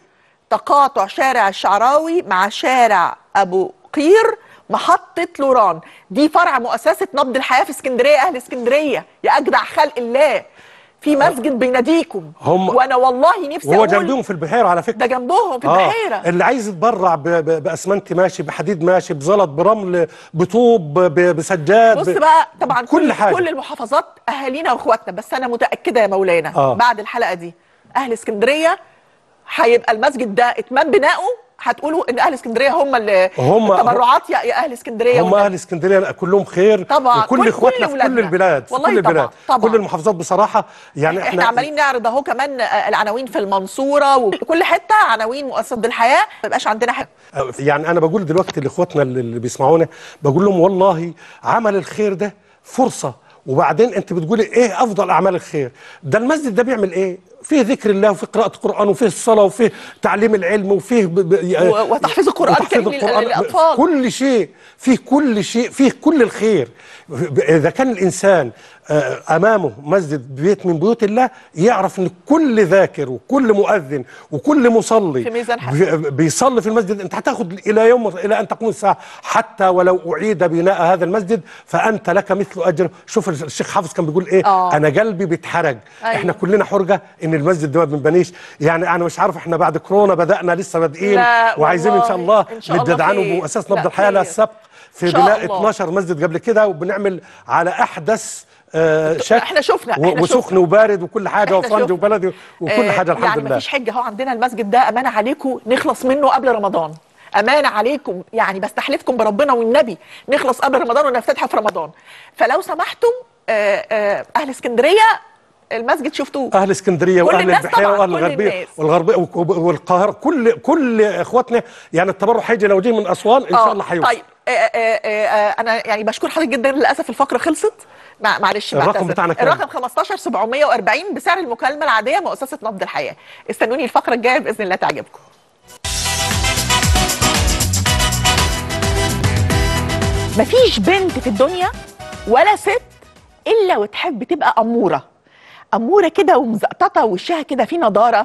تقاطع شارع الشعراوي مع شارع ابو قير محطة لوران دي فرع مؤسسة نبض الحياة في اسكندرية أهل اسكندرية يا أجدع خلق الله في مسجد بيناديكم هم- وأنا والله نفسي وهو أقول جنبهم في البحيره على فكره ده جنبهم في آه، البحيرة اللي عايز يتبرع ب- ب- باسمنت ماشي بحديد ماشي بزلط برمل بطوب ب- بسجاد بص ب- بقى طبعا كل كل حاجة. كل المحافظات اهالينا واخواتنا بس انا متاكده يا مولانا آه. بعد الحلقه دي اهل اسكندريه هيبقى المسجد ده اتمام بنائه هتقولوا ان اهل اسكندريه هم اللي هم- التبرعات يا يا اهل اسكندريه هم والنبي. اهل اسكندريه كلهم خير طبعا، وكل كل- اخواتنا كل في كل ولادنا. البلاد في والله كل طبعا، البلاد طبعا. كل المحافظات بصراحه يعني احنا, احنا عمالين نعرض اهو كمان آه، العناوين في المنصوره وكل حته عناوين مؤسسه الحياه ما يبقاش عندنا حاجه يعني انا بقول دلوقتي لاخواتنا اللي اللي بيسمعونا بقول لهم والله عمل الخير ده فرصه وبعدين انت بتقولي ايه افضل اعمال الخير ده المسجد ده بيعمل ايه فيه ذكر الله وفيه قراءة قرآن وفيه الصلاة وفيه تعليم العلم وفيه ب... ب... و- وتحفيظ القرآن وتحفيظ الكريم لل- للأطفال. كل شيء فيه كل شيء فيه كل الخير إذا كان الإنسان آه، أمامه مسجد بيت من بيوت الله يعرف أن كل ذاكر وكل مؤذن وكل مصلي في ميزان بي- بيصلي في المسجد أنت هتاخد إلى يوم إلى أن تقوم الساعة حتى ولو أعيد بناء هذا المسجد فأنت لك مثل أجر شوف الشيخ حافظ كان بيقول إيه آه. أنا قلبي بيتحرج أيوة. إحنا كلنا حرجة إن المسجد ده ما بنبنيش يعني أنا مش عارف إحنا بعد كورونا بدأنا لسه بادئين لا وعايزين إن شاء الله والله، إن شاء الله ندعانه خير. بمؤسسة لا، نبض الحياة لها خير. السبق في إن شاء بناء الله. 12 مسجد قبل كده وبنعمل على أحدث آه شكل إحنا شفنا، و- إحنا وسخن شفنا. وبارد وكل حاجة إحنا وفرنج شفنا. وبلدي وكل آه، حاجة الحمد يعني لله مفيش حجه اهو عندنا المسجد ده امانه عليكم نخلص منه قبل رمضان امانه عليكم يعني بستحلفكم بربنا والنبي نخلص قبل رمضان ونفتتحه في رمضان فلو سمحتم آه، آه، اهل اسكندريه المسجد شفتوه اهل اسكندريه كل واهل الناس البحيره طبعاً، واهل كل الغربيه الناس. والغربيه وك- والقاهره كل كل اخواتنا يعني التبرع هيجي لو جه من اسوان ان شاء آه، الله هيوصل طيب آه، آه، آه، آه، انا يعني بشكر حضرتك جدا للاسف الفقره خلصت مع- معلش الرقم بعتذر. بتاعنا كام؟ الرقم 15 740 بسعر المكالمه العاديه مؤسسه نبض الحياه استنوني الفقره الجايه باذن الله تعجبكم مفيش بنت في الدنيا ولا ست الا وتحب تبقى اموره اموره كده ومزقططه ووشها كده فيه نضاره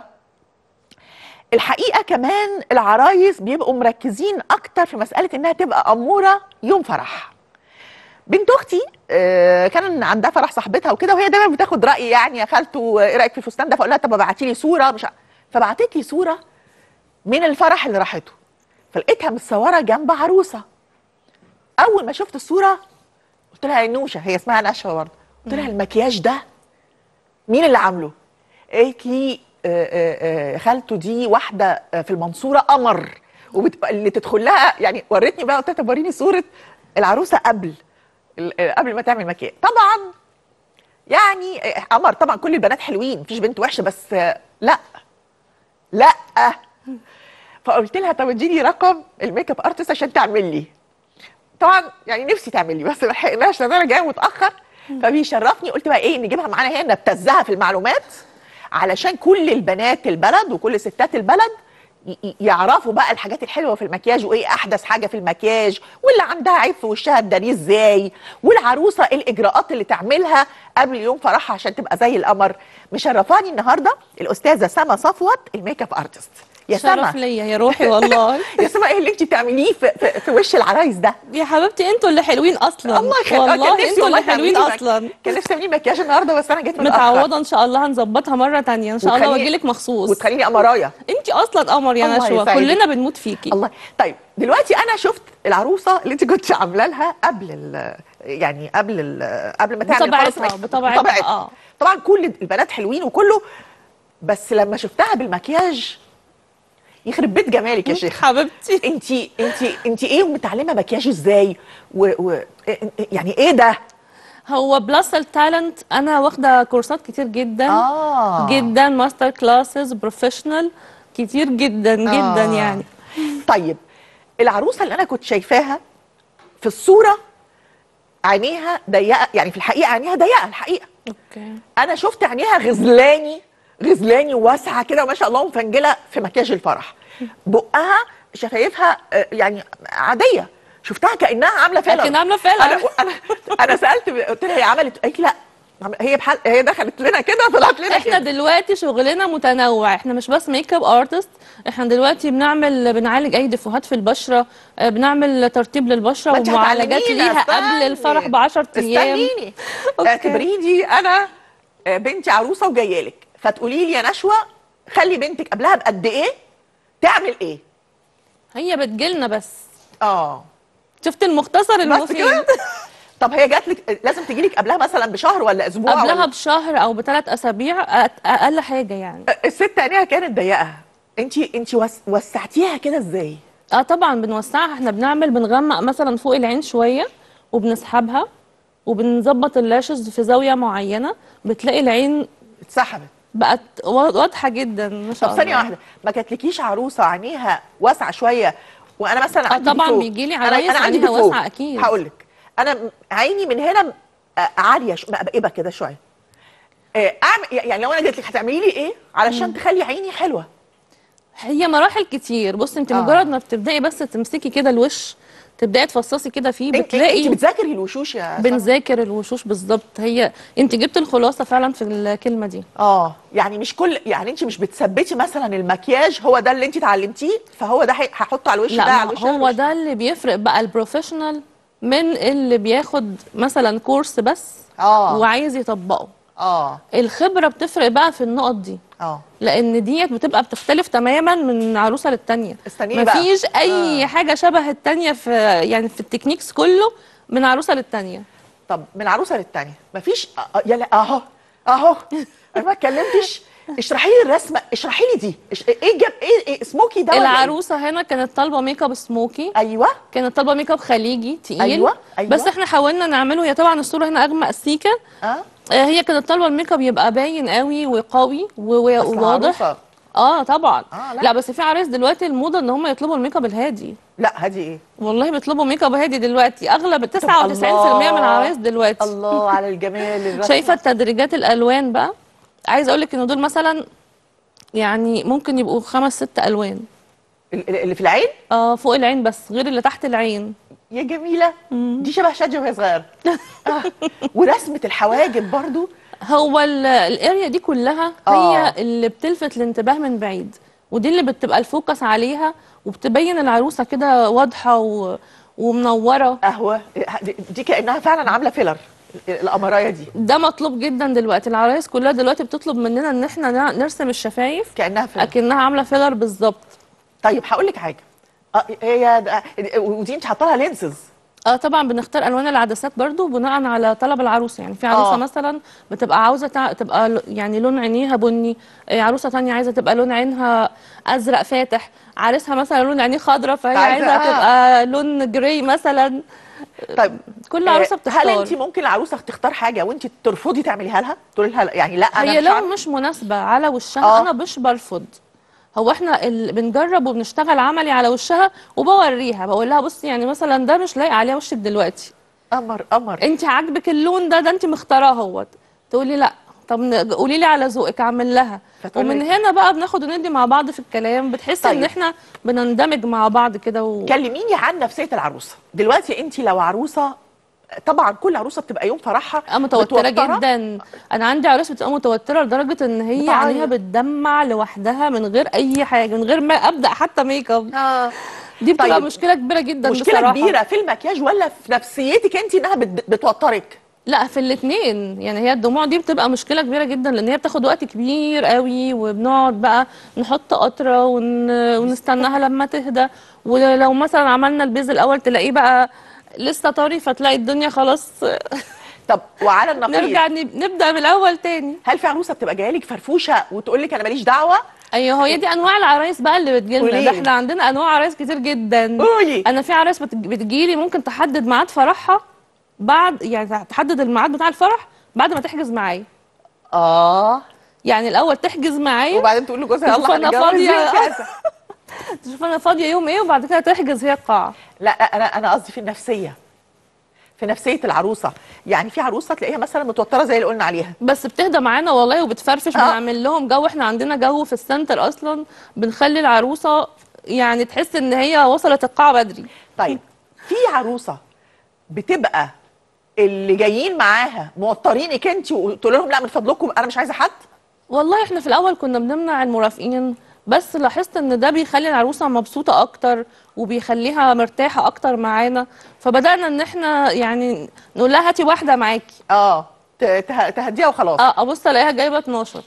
الحقيقه كمان العرايس بيبقوا مركزين اكتر في مساله انها تبقى اموره يوم فرح بنت اختي آه، كان عندها فرح صاحبتها وكده وهي دايما بتاخد رايي يعني يا خالته ايه رايك في الفستان ده فاقول لها طب ابعتي لي صوره مش ع- فبعتت لي صوره من الفرح اللي راحته فلقيتها متصوره جنب عروسه اول ما شفت الصوره قلت لها يا نوشه هي اسمها نشوى برضه قلت لها المكياج ده مين اللي عامله؟ قالت لي آه، آه، آه، خالته دي واحده آه، في المنصوره قمر وبت... اللي تدخل لها يعني وريتني بقى قلت لها طب وريني صوره العروسه قبل ال- آه، قبل ما تعمل مكياج طبعا يعني آه، قمر طبعا كل البنات حلوين مفيش بنت وحشه بس آه، لا لا فقلت لها طب اديني رقم الميك اب ارتست عشان تعمل لي طبعا يعني نفسي تعمل لي بس ما لحقناش لان انا جايه متاخر فبيشرفني قلت بقى ايه نجيبها معانا هنا نبتزها في المعلومات علشان كل البنات البلد وكل ستات البلد ي- ي- يعرفوا بقى الحاجات الحلوه في المكياج وايه احدث حاجه في المكياج واللي عندها عيب في وشها تداريه ازاي والعروسه ايه الاجراءات اللي تعملها قبل يوم فرحها عشان تبقى زي القمر مشرفاني النهارده الاستاذه سما صفوت الميك اب ارتست يا سما شرف ليا يا روحي والله يا سما ايه اللي انت بتعمليه في, في, في وش العرايس ده يا حبيبتي انتوا اللي حلوين اصلا الله يخليك والله كان نفسي انتوا والله اللي حلوين تعملي مك- اصلا كان نفسي تعملي مكياج النهارده بس انا جيت متاخر متعوضه ان شاء الله هنظبطها مره تانية ان شاء الله وتخليني- واجي لك مخصوص وتخليني قمرايه انت اصلا قمر يا الله نشوى يسعدك. كلنا بنموت فيكي الله طيب دلوقتي انا شفت العروسه اللي انت كنت عامله لها قبل ال يعني قبل ال قبل ما تعمل بطبيعتها- خالص مك- بطبيعتها، آه. طبعا كل البنات حلوين وكله بس لما شفتها بالمكياج يخرب بيت جمالك يا شيخ حبيبتي انت انت انت ايه ومتعلمه مكياج ازاي و, و يعني ايه ده هو بلس التالنت انا واخده كورسات كتير جدا اه جدا ماستر كلاسز بروفيشنال كتير جدا جدا آه. يعني طيب العروسه اللي انا كنت شايفاها في الصوره عينيها ضيقه يعني في الحقيقه عينيها ضيقه الحقيقه اوكي انا شفت عينيها غزلاني غزلاني وواسعه كده ما شاء الله ومفنجله في مكياج الفرح بقها شفايفها آه، يعني عاديه شفتها كانها عامله فيلر كأنها عاملة فيلر. انا انا انا سالت قلت لها هي عملت قالت لي لا هي بحال هي دخلت لنا كده طلعت لنا احنا كده دلوقتي شغلنا متنوع احنا مش بس ميك اب ارتست احنا دلوقتي بنعمل بنعالج اي ديفوهات في البشره آه، بنعمل ترطيب للبشره ما انت ومعالجات هتعلمينا، ليها استني. قبل الفرح ب 10 ايام استنيني أوكي. اعتبريني انا آه، بنتي عروسه وجايه لك فتقولي لي يا نشوى خلي بنتك قبلها بقد ايه تعمل ايه هي بتجيلنا بس اه شفت المختصر بس المفيد كده طب هي جات لك لازم تجي لك قبلها مثلا بشهر ولا اسبوع قبلها ولا بشهر او بثلاث اسابيع أ- اقل حاجه يعني الست عينيها كانت ضيقه انت انت وس... وسعتيها كده ازاي اه طبعا بنوسعها احنا بنعمل بنغمق مثلا فوق العين شويه وبنسحبها وبنظبط اللاشز في زاويه معينه بتلاقي العين اتسحبت بقت وا- واضحه جدا ما شاء طب الله ثانيه واحده ما جاتلكيش عروسه عينيها واسعه شويه وانا مثلا آه عندي طبعاً ديفو. بيجيلي أنا- عرايس أنا عندي عينيها ديفو. واسعة أكيد. هقول لك انا م- عيني من هنا آه، عاليه شو- مقبقبه كده شويه آه، اعمل يعني لو انا جيت لك هتعملي لي ايه علشان تخلي عيني حلوه هي مراحل كتير بص انت آه. مجرد ما بتبداي بس تمسكي كده الوش تبداي تفصصي كده فيه انت بتلاقي انت بتذاكري الوشوش يا سما؟ بنذاكر الوشوش بالظبط هي انت جبت الخلاصه فعلا في الكلمه دي اه يعني مش كل يعني انت مش بتثبتي مثلا المكياج هو ده اللي انت اتعلمتيه فهو ده هي- هحطه على الوش لا ده على ما الوش ده على هو الوش ده اللي بيفرق بقى البروفيشنال من اللي بياخد مثلا كورس بس اه وعايز يطبقه اه الخبره بتفرق بقى في النقط دي اه لان ديت بتبقى بتختلف تماما من عروسه للتانيه استنيني بقى. مفيش اي آه. حاجه شبه التانيه في يعني في التكنيكس كله من عروسه للتانيه طب من عروسه للتانيه مفيش آه، يلا اهو اهو انا ما اتكلمتش اشرحي لي الرسمه اشرحي لي دي إش... ايه جاب ايه, إيه سموكي ده ولا إيه؟ العروسه هنا كانت طالبه ميك اب سموكي ايوه كانت طالبه ميك اب خليجي تقيل أيوة، أيوة. بس احنا حاولنا نعمله هي طبعا الصوره هنا اغمق سيكه اه آه، هي كانت طالبه الميك اب يبقى باين قوي وقوي و- و- أصل وواضح عروسة. اه طبعا آه، لا. لا. بس في عرايس دلوقتي الموضه ان هم يطلبوا الميك اب الهادي لا هذه ايه والله بيطلبوا ميك اب هادي دلوقتي اغلب 99% من الله. العرايس دلوقتي الله على الجمال الرسمة. شايفه التدريجات الالوان بقى عايزه اقول لك ان دول مثلا يعني ممكن يبقوا خمس ست الوان ال- ال- اللي في العين اه فوق العين بس غير اللي تحت العين يا جميله دي شبه شاديه وهي صغيره آه. ورسمه الحواجب برضو هو ال- الاريا دي كلها آه. هي اللي بتلفت الانتباه من بعيد ودي اللي بتبقى الفوكس عليها وبتبين العروسه كده واضحه و... ومنوره قهوه دي كانها فعلا عامله فيلر القمرايه دي ده مطلوب جدا دلوقتي العرايس كلها دلوقتي بتطلب مننا ان احنا ن- نرسم الشفايف كانها فيلر اكنها عامله فيلر بالظبط طيب هقول لك حاجه اه هي ده- ودي انت حاطه لها لينسز اه طبعا بنختار الوان العدسات برضو بناء على طلب العروسه يعني في عروسه آه. آه. مثلا بتبقى عاوزه تع... تبقى ل- يعني لون عينيها بني آه، عروسه تانية عايزه تبقى لون عينها ازرق فاتح عريسها مثلا لون عينيه خضراء فهي عايزة- عايزه آه. تبقى لون جراي مثلا طيب كل عروسه آه، بتختار هل انت ممكن العروسه تختار حاجه وانت ترفضي تعمليها لها تقولي لها لا، يعني لا انا هي مش لو عارفة. مش مناسبه على وشها آه. آه. انا مش برفض هو احنا ال... بنجرب وبنشتغل عملي على وشها وبوريها بقول لها بصي يعني مثلا ده مش لايق عليها وشك دلوقتي قمر قمر انت عاجبك اللون ده ده انت مختاراه اهوت تقولي لا طب ن- قولي لي على ذوقك اعمل لها فتقولي- ومن هنا بقى بناخد وندي مع بعض في الكلام بتحس طيب. ان احنا بنندمج مع بعض كده و... كلميني عن نفسيه العروسه دلوقتي انت لو عروسه طبعا كل عروسه بتبقى يوم فرحها اه متوتره متوترة. جدا انا عندي عروس بتبقى متوتره لدرجه ان هي بتعيط. عينيها بتدمع لوحدها من غير اي حاجه من غير ما ابدا حتى ميك اب اه دي بتبقى طيب. مشكله كبيره جدا مشكله بصراحه كبيره في المكياج ولا في نفسيتك انت انها بت- بتوترك لا في الاثنين يعني هي الدموع دي بتبقى مشكله كبيره جدا لان هي بتاخد وقت كبير قوي وبنقعد بقى نحط قطره ون... ونستناها لما تهدى ولو مثلا عملنا البيز الاول تلاقيه بقى لسه طري فتلاقي الدنيا خلاص طب وعلى النقيض نرجع نب- نبدا من الاول تاني هل في عروسه بتبقى جايه لك فرفوشه وتقول لك انا ماليش دعوه ايوه هي دي انواع العرايس بقى اللي بتجيلنا قوليلي. ده احنا عندنا انواع عرايس كتير جدا قولي انا في عرايس بت- بتجيلي ممكن تحدد ميعاد فرحها بعد يعني تحدد الميعاد بتاع الفرح بعد ما تحجز معايا اه يعني الاول تحجز معايا وبعدين تقول له جوزها تشوف يلا أنا هنتجوز فاضية. يوم كذا. تشوف انا فاضيه يوم ايه وبعد كده تحجز هي القاعه لا لا انا انا قصدي في النفسيه في نفسيه العروسه يعني في عروسه تلاقيها مثلا متوتره زي اللي قلنا عليها بس بتهدى معانا والله وبتفرفش آه. بنعمل لهم جو احنا عندنا جو في السنتر اصلا بنخلي العروسه يعني تحس ان هي وصلت القاعه بدري طيب في عروسه بتبقى اللي جايين معاها موترينك انت وتقول لهم لا من فضلكم انا مش عايزه حد والله احنا في الاول كنا بنمنع المرافقين بس لاحظت ان ده بيخلي العروسه مبسوطه اكتر وبيخليها مرتاحه اكتر معانا فبدانا ان احنا يعني نقول لها هاتي واحده معاكي اه ت- ته- تهديها وخلاص اه ابص الاقيها جايبه 12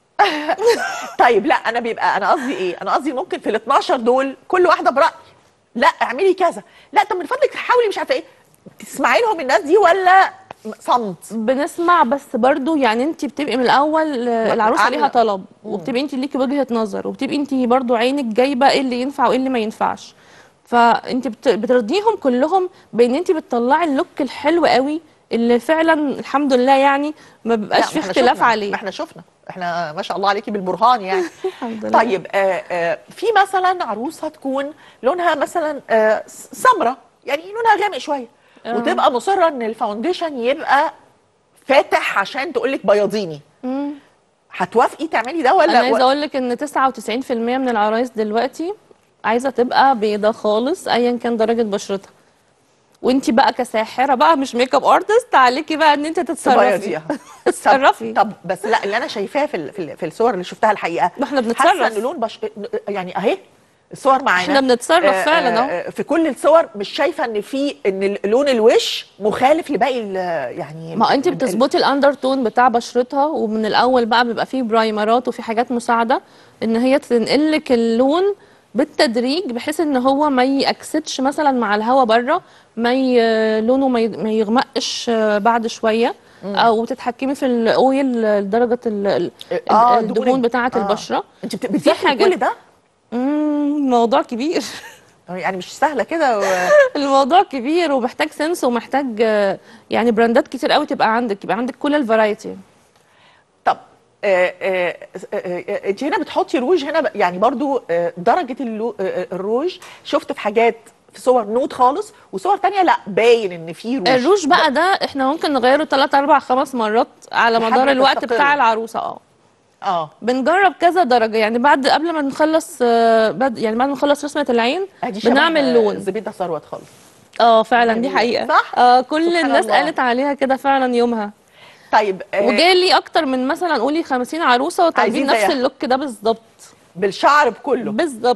طيب لا انا بيبقى انا قصدي ايه انا قصدي ممكن في ال 12 دول كل واحده براي لا اعملي كذا لا طب من فضلك حاولي مش عارفه ايه تسمعي لهم الناس دي ولا صمت بنسمع بس برضو يعني انت بتبقي من الاول آه، العروسه عاملة- ليها طلب وبتبقي انت ليكي وجهه نظر وبتبقي انت برضو عينك جايبه ايه اللي ينفع وايه اللي ما ينفعش فانت بت- بترضيهم كلهم بان انت بتطلعي اللوك الحلو قوي اللي فعلا الحمد لله يعني ما لا، بيبقاش ما فيه احنا اختلاف شفنا، عليه ما احنا شفنا احنا ما شاء الله عليكي بالبرهان يعني الحمد لله طيب آه آه في مثلا عروسه تكون لونها مثلا آه سمراء يعني لونها غامق شويه آه. وتبقى مصره ان الفاونديشن يبقى فاتح عشان تقول لك بياضيني مم. هتوافقي تعملي ده ولا انا عايزه و- اقول لك ان 99% من العرايس دلوقتي عايزه تبقى بيضه خالص ايا كان درجه بشرتها وانت بقى كساحره بقى مش ميك اب ارتست عليكي بقى ان انت تتصرفي تبيضيها تتصرفي طب بس لا اللي انا شايفاه في ال- في, ال- في الصور اللي شفتها الحقيقه ما احنا حاسه بنتصرف ان لون بش... يعني اهي الصور معانا احنا بنتصرف فعلا اهو. آه، في كل الصور مش شايفه ان في ان لون الوش مخالف لباقي ال- يعني ما انت ال- بتظبطي الاندر تون بتاع بشرتها ومن الاول بقى بيبقى فيه برايمرات وفي حاجات مساعده ان هي تنقل لك اللون بالتدريج بحيث ان هو ما يأكسدش مثلا مع الهواء بره ما ي... لونه ما, ي... ما يغمقش آه، بعد شويه او تتحكمي في الاويل درجه ال... ال- آه، الدهون دهون. بتاعه آه. البشره انت بت- بتذاكري حاجات- كل ده مم، موضوع كبير يعني مش سهله كده و... الموضوع كبير ومحتاج سنس ومحتاج آه، يعني براندات كتير قوي تبقى عندك يبقى عندك كل الفرايتي طب آه، آه، آه، آه، انت هنا بتحطي روج هنا ب- يعني برضو آه، درجه اللو- آه، آه، الروج شفت في حاجات في صور نود خالص وصور تانية لا باين ان في روج الروج بقى ده احنا ممكن نغيره 3 4 5 مرات على لحد مدار ما الوقت تستقر. بتاع العروسه اه اه بنجرب كذا درجه يعني بعد قبل ما نخلص آه، بعد يعني بعد ما نخلص رسمه العين ادي شبه بنعمل لون زبيده ثروت خالص اه فعلا دي جميلة. حقيقه صح؟ اه كل سبحان الناس الله. قالت عليها كده فعلا يومها طيب آه، وجالي اكتر من مثلا قولي 50 عروسه وطالبين عايزين نفس زيها. اللوك ده بالظبط بالشعر بكله بالظبط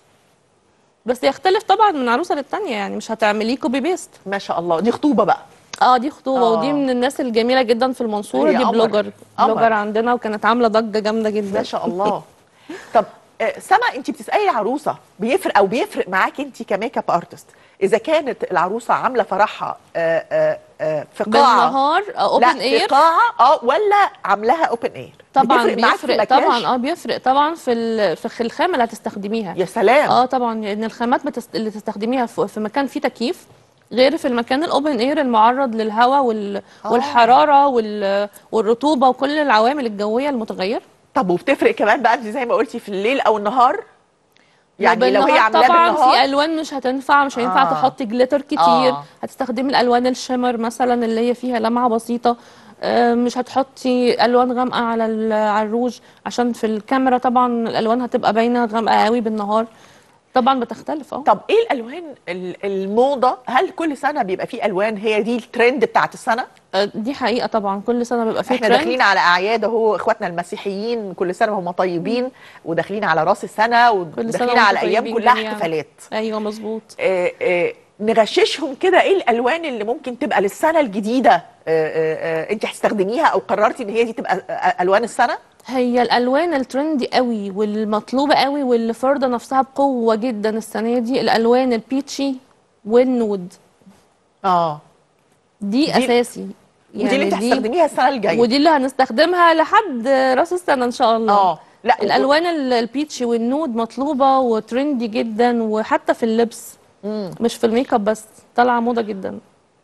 بس يختلف طبعا من عروسه للتانيه يعني مش هتعمليه كوبي بيست ما شاء الله دي خطوبه بقى اه دي خطوبه آه. ودي من الناس الجميله جدا في المنصوره هي دي قمر. بلوجر قمر. بلوجر عندنا وكانت عامله ضجه جامده جدا ما شاء الله طب آه، سما انت بتسالي العروسه بيفرق او بيفرق معاكي انت كميك اب ارتست اذا كانت العروسه عامله فرحها آه، آه، آه، في قاعه بالنهار لا اوبن في اير قاعه اه ولا عاملاها اوبن اير طبعا بتفرق معاكي في بيفرق المكياج؟ طبعا اه بيفرق طبعا في ال- في الخامه اللي هتستخدميها يا سلام اه طبعا لان الخامات بتست... اللي تستخدميها في في مكان فيه تكييف غير في المكان الاوبن اير المعرض للهواء وال... آه. والحراره وال... والرطوبه وكل العوامل الجويه المتغيره طب وبتفرق كمان بقى انت زي ما قلتي في الليل او النهار يعني لو هي بالنهار عاملاه طبعا في بالنهار الوان مش هتنفع مش هينفع آه. آه. تحطي جليتر كتير آه. آه. هتستخدمي الالوان الشمر مثلا اللي هي فيها لمعه بسيطه آه، مش هتحطي الوان غامقه على ال- على الروج عشان في الكاميرا طبعا الالوان هتبقى باينه غامقه قوي بالنهار طبعا بتختلف اه طب ايه الالوان ال- الموضه هل كل سنه بيبقى في الوان هي دي الترند بتاعت السنه آه، دي حقيقه طبعا كل سنه بيبقى فيه احنا ترند داخلين على اعياد اهو اخواتنا المسيحيين كل سنه هم طيبين وداخلين على راس السنه كل سنة وداخلين على وانتم ايام طيبين كلها جميعاً. احتفالات ايوه مظبوط آه، آه، نغششهم كده ايه الالوان اللي ممكن تبقى للسنه الجديده آه، آه، آه، انت هتستخدميها او قررتي ان هي دي تبقى آه، الوان السنه هي الالوان الترندي قوي والمطلوبه قوي واللي فارضه نفسها بقوه جدا السنه دي الالوان البيتشي والنود اه دي, دي- اساسي ودي اللي انت هتستخدميها السنه الجايه ودي اللي هنستخدمها لحد راس السنه ان شاء الله اه لا الالوان ال- البيتشي والنود مطلوبه وترندي جدا وحتى في اللبس مم. مش في الميك اب بس طالعه موضه جدا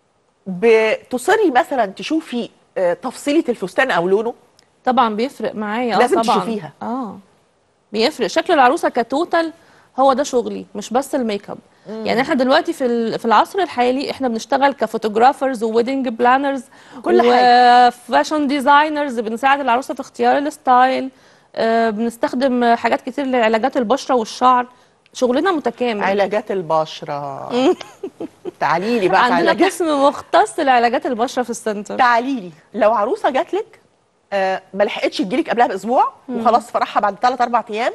بتصري مثلا تشوفي آه، تفصيله الفستان او لونه طبعا بيفرق معايا اه لازم طبعا تشوفيها. اه بيفرق شكل العروسه كتوتال هو ده شغلي مش بس الميك اب يعني احنا دلوقتي في ال- في العصر الحالي احنا بنشتغل كفوتوغرافرز وويدنج بلانرز كل وفاشن ديزاينرز بنساعد العروسه في اختيار الستايل آه بنستخدم حاجات كتير لعلاجات البشره والشعر شغلنا متكامل علاجات البشره تعالي لي بقى في عندنا علاجات قسم مختص لعلاجات البشره في السنتر تعالي لي لو عروسه جات لك آه ما لحقتش تجيلك قبلها باسبوع وخلاص فرحها بعد 3 4 ايام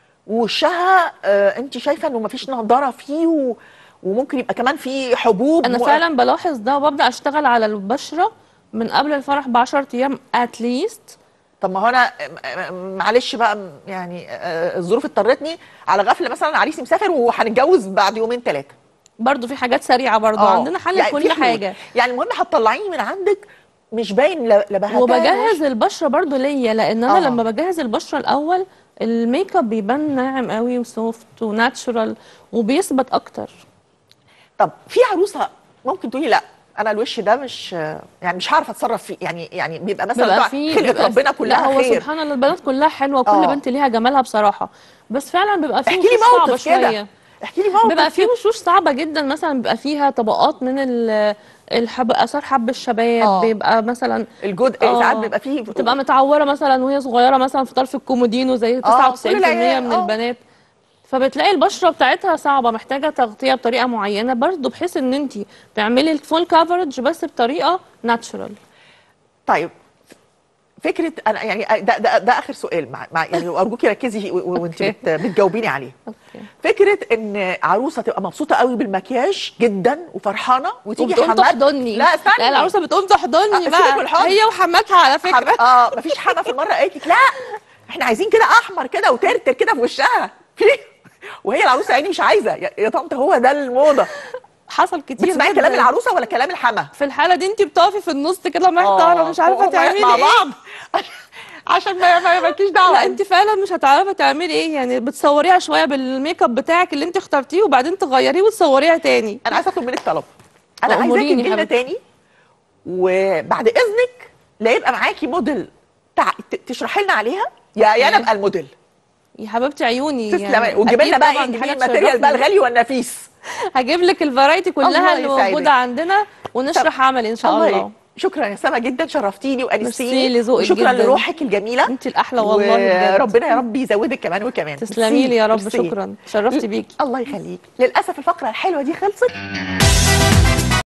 ووشها آه انت شايفه انه ما فيش نضاره فيه و... وممكن يبقى كمان في حبوب انا و- فعلا بلاحظ ده وببدا اشتغل على البشره من قبل الفرح ب 10 ايام اتليست طب ما هو انا آه، آه، معلش بقى م- يعني آه، الظروف اضطرتني على غفله مثلا عريسي مسافر وهنتجوز بعد يومين ثلاثه برضو في حاجات سريعه برضو عندنا حل يعني لكل في حلول. حاجه يعني المهم هتطلعيه من عندك مش باين لا لا بهتان وبجهز البشره برضو ليا لان انا آه. لما بجهز البشره الاول الميك اب بيبان ناعم قوي وسوفت وناتشورال وبيثبت اكتر طب في عروسه ممكن تقولي لا انا الوش ده مش يعني مش هعرف اتصرف فيه يعني يعني بيبقى مثلا بيبقى بتاع فيه خلقه بيبقى ربنا فيه- كلها لا هو خير سبحان الله البنات كلها حلوه وكل آه. بنت ليها جمالها بصراحه بس فعلا بيبقى فيه احكي لي وشوش صعبه موقف كده شويه احكي لي موقف بيبقى فيه كده. وشوش صعبة جدا مثلا بيبقى فيها طبقات من ال- الحب اثار حب الشباب آه. بيبقى مثلا الجود آه. ساعات بيبقى فيه بتبقى متعوره مثلا وهي صغيره مثلا في طرف الكومودينو زي 99% العيال، من آه. البنات فبتلاقي البشره بتاعتها صعبه محتاجه تغطيه بطريقه معينه برضه بحيث ان انت تعملي الفول كفرج بس بطريقه ناتشورال طيب فكره انا يعني ده ده, ده اخر سؤال مع, مع يعني ارجوكي ركزي و- و- وانت بت بتجاوبيني عليه اوكي فكره ان عروسه تبقى مبسوطه قوي بالمكياج جدا وفرحانه وتيجي وبتقوم حمات تحضني لا استني لا العروسه بتقوم تحضني آه، سيبك من بقى الحضن. هي وحماتها على حم... فكره اه مفيش حما في المره قالت لك لا احنا عايزين كده احمر كده وترتر كده في وشها في وهي العروسه يعني مش عايزه يا يا طنط هو ده الموضه حصل كتير بتسمعي جداً. كلام العروسه ولا كلام الحما في الحاله دي انت بتقفي في النص كده محتاره آه، مش عارفه وهم تعملي مع ايه بعض عشان ما ما مالكيش دعوه لا انت فعلا مش هتعرفي تعملي ايه يعني بتصوريها شويه بالميك اب بتاعك اللي انت اخترتيه وبعدين تغيريه وتصوريها تاني انا عايزه اطلب منك طلب انا عايزاكي أموريني تجي لنا حبيبتي. تاني وبعد اذنك لا يبقى معاكي موديل تع... ت- تشرحي لنا عليها يا يا انا ابقى الموديل يا حبيبتي عيوني تسلمي وجيبي لنا أكيد بقى طبعاً انت دي حاجة الماتيريال بقى تشرفني. الغالي والنفيس هجيب لك الفرايتي الله كلها اللي يسعدك. موجوده عندنا ونشرح عملي ان شاء الله شكرا يا سما جدا شرفتيني ميرسي وانستيني لذوقك وشكرا جداً. لروحك الجميله انت الاحلى والله بجد وربنا يا رب يزودك كمان وكمان تسلمي لي يا رب ميرسي. شكرا شرفتي بيكي الله يخليك للاسف الفقره الحلوه دي خلصت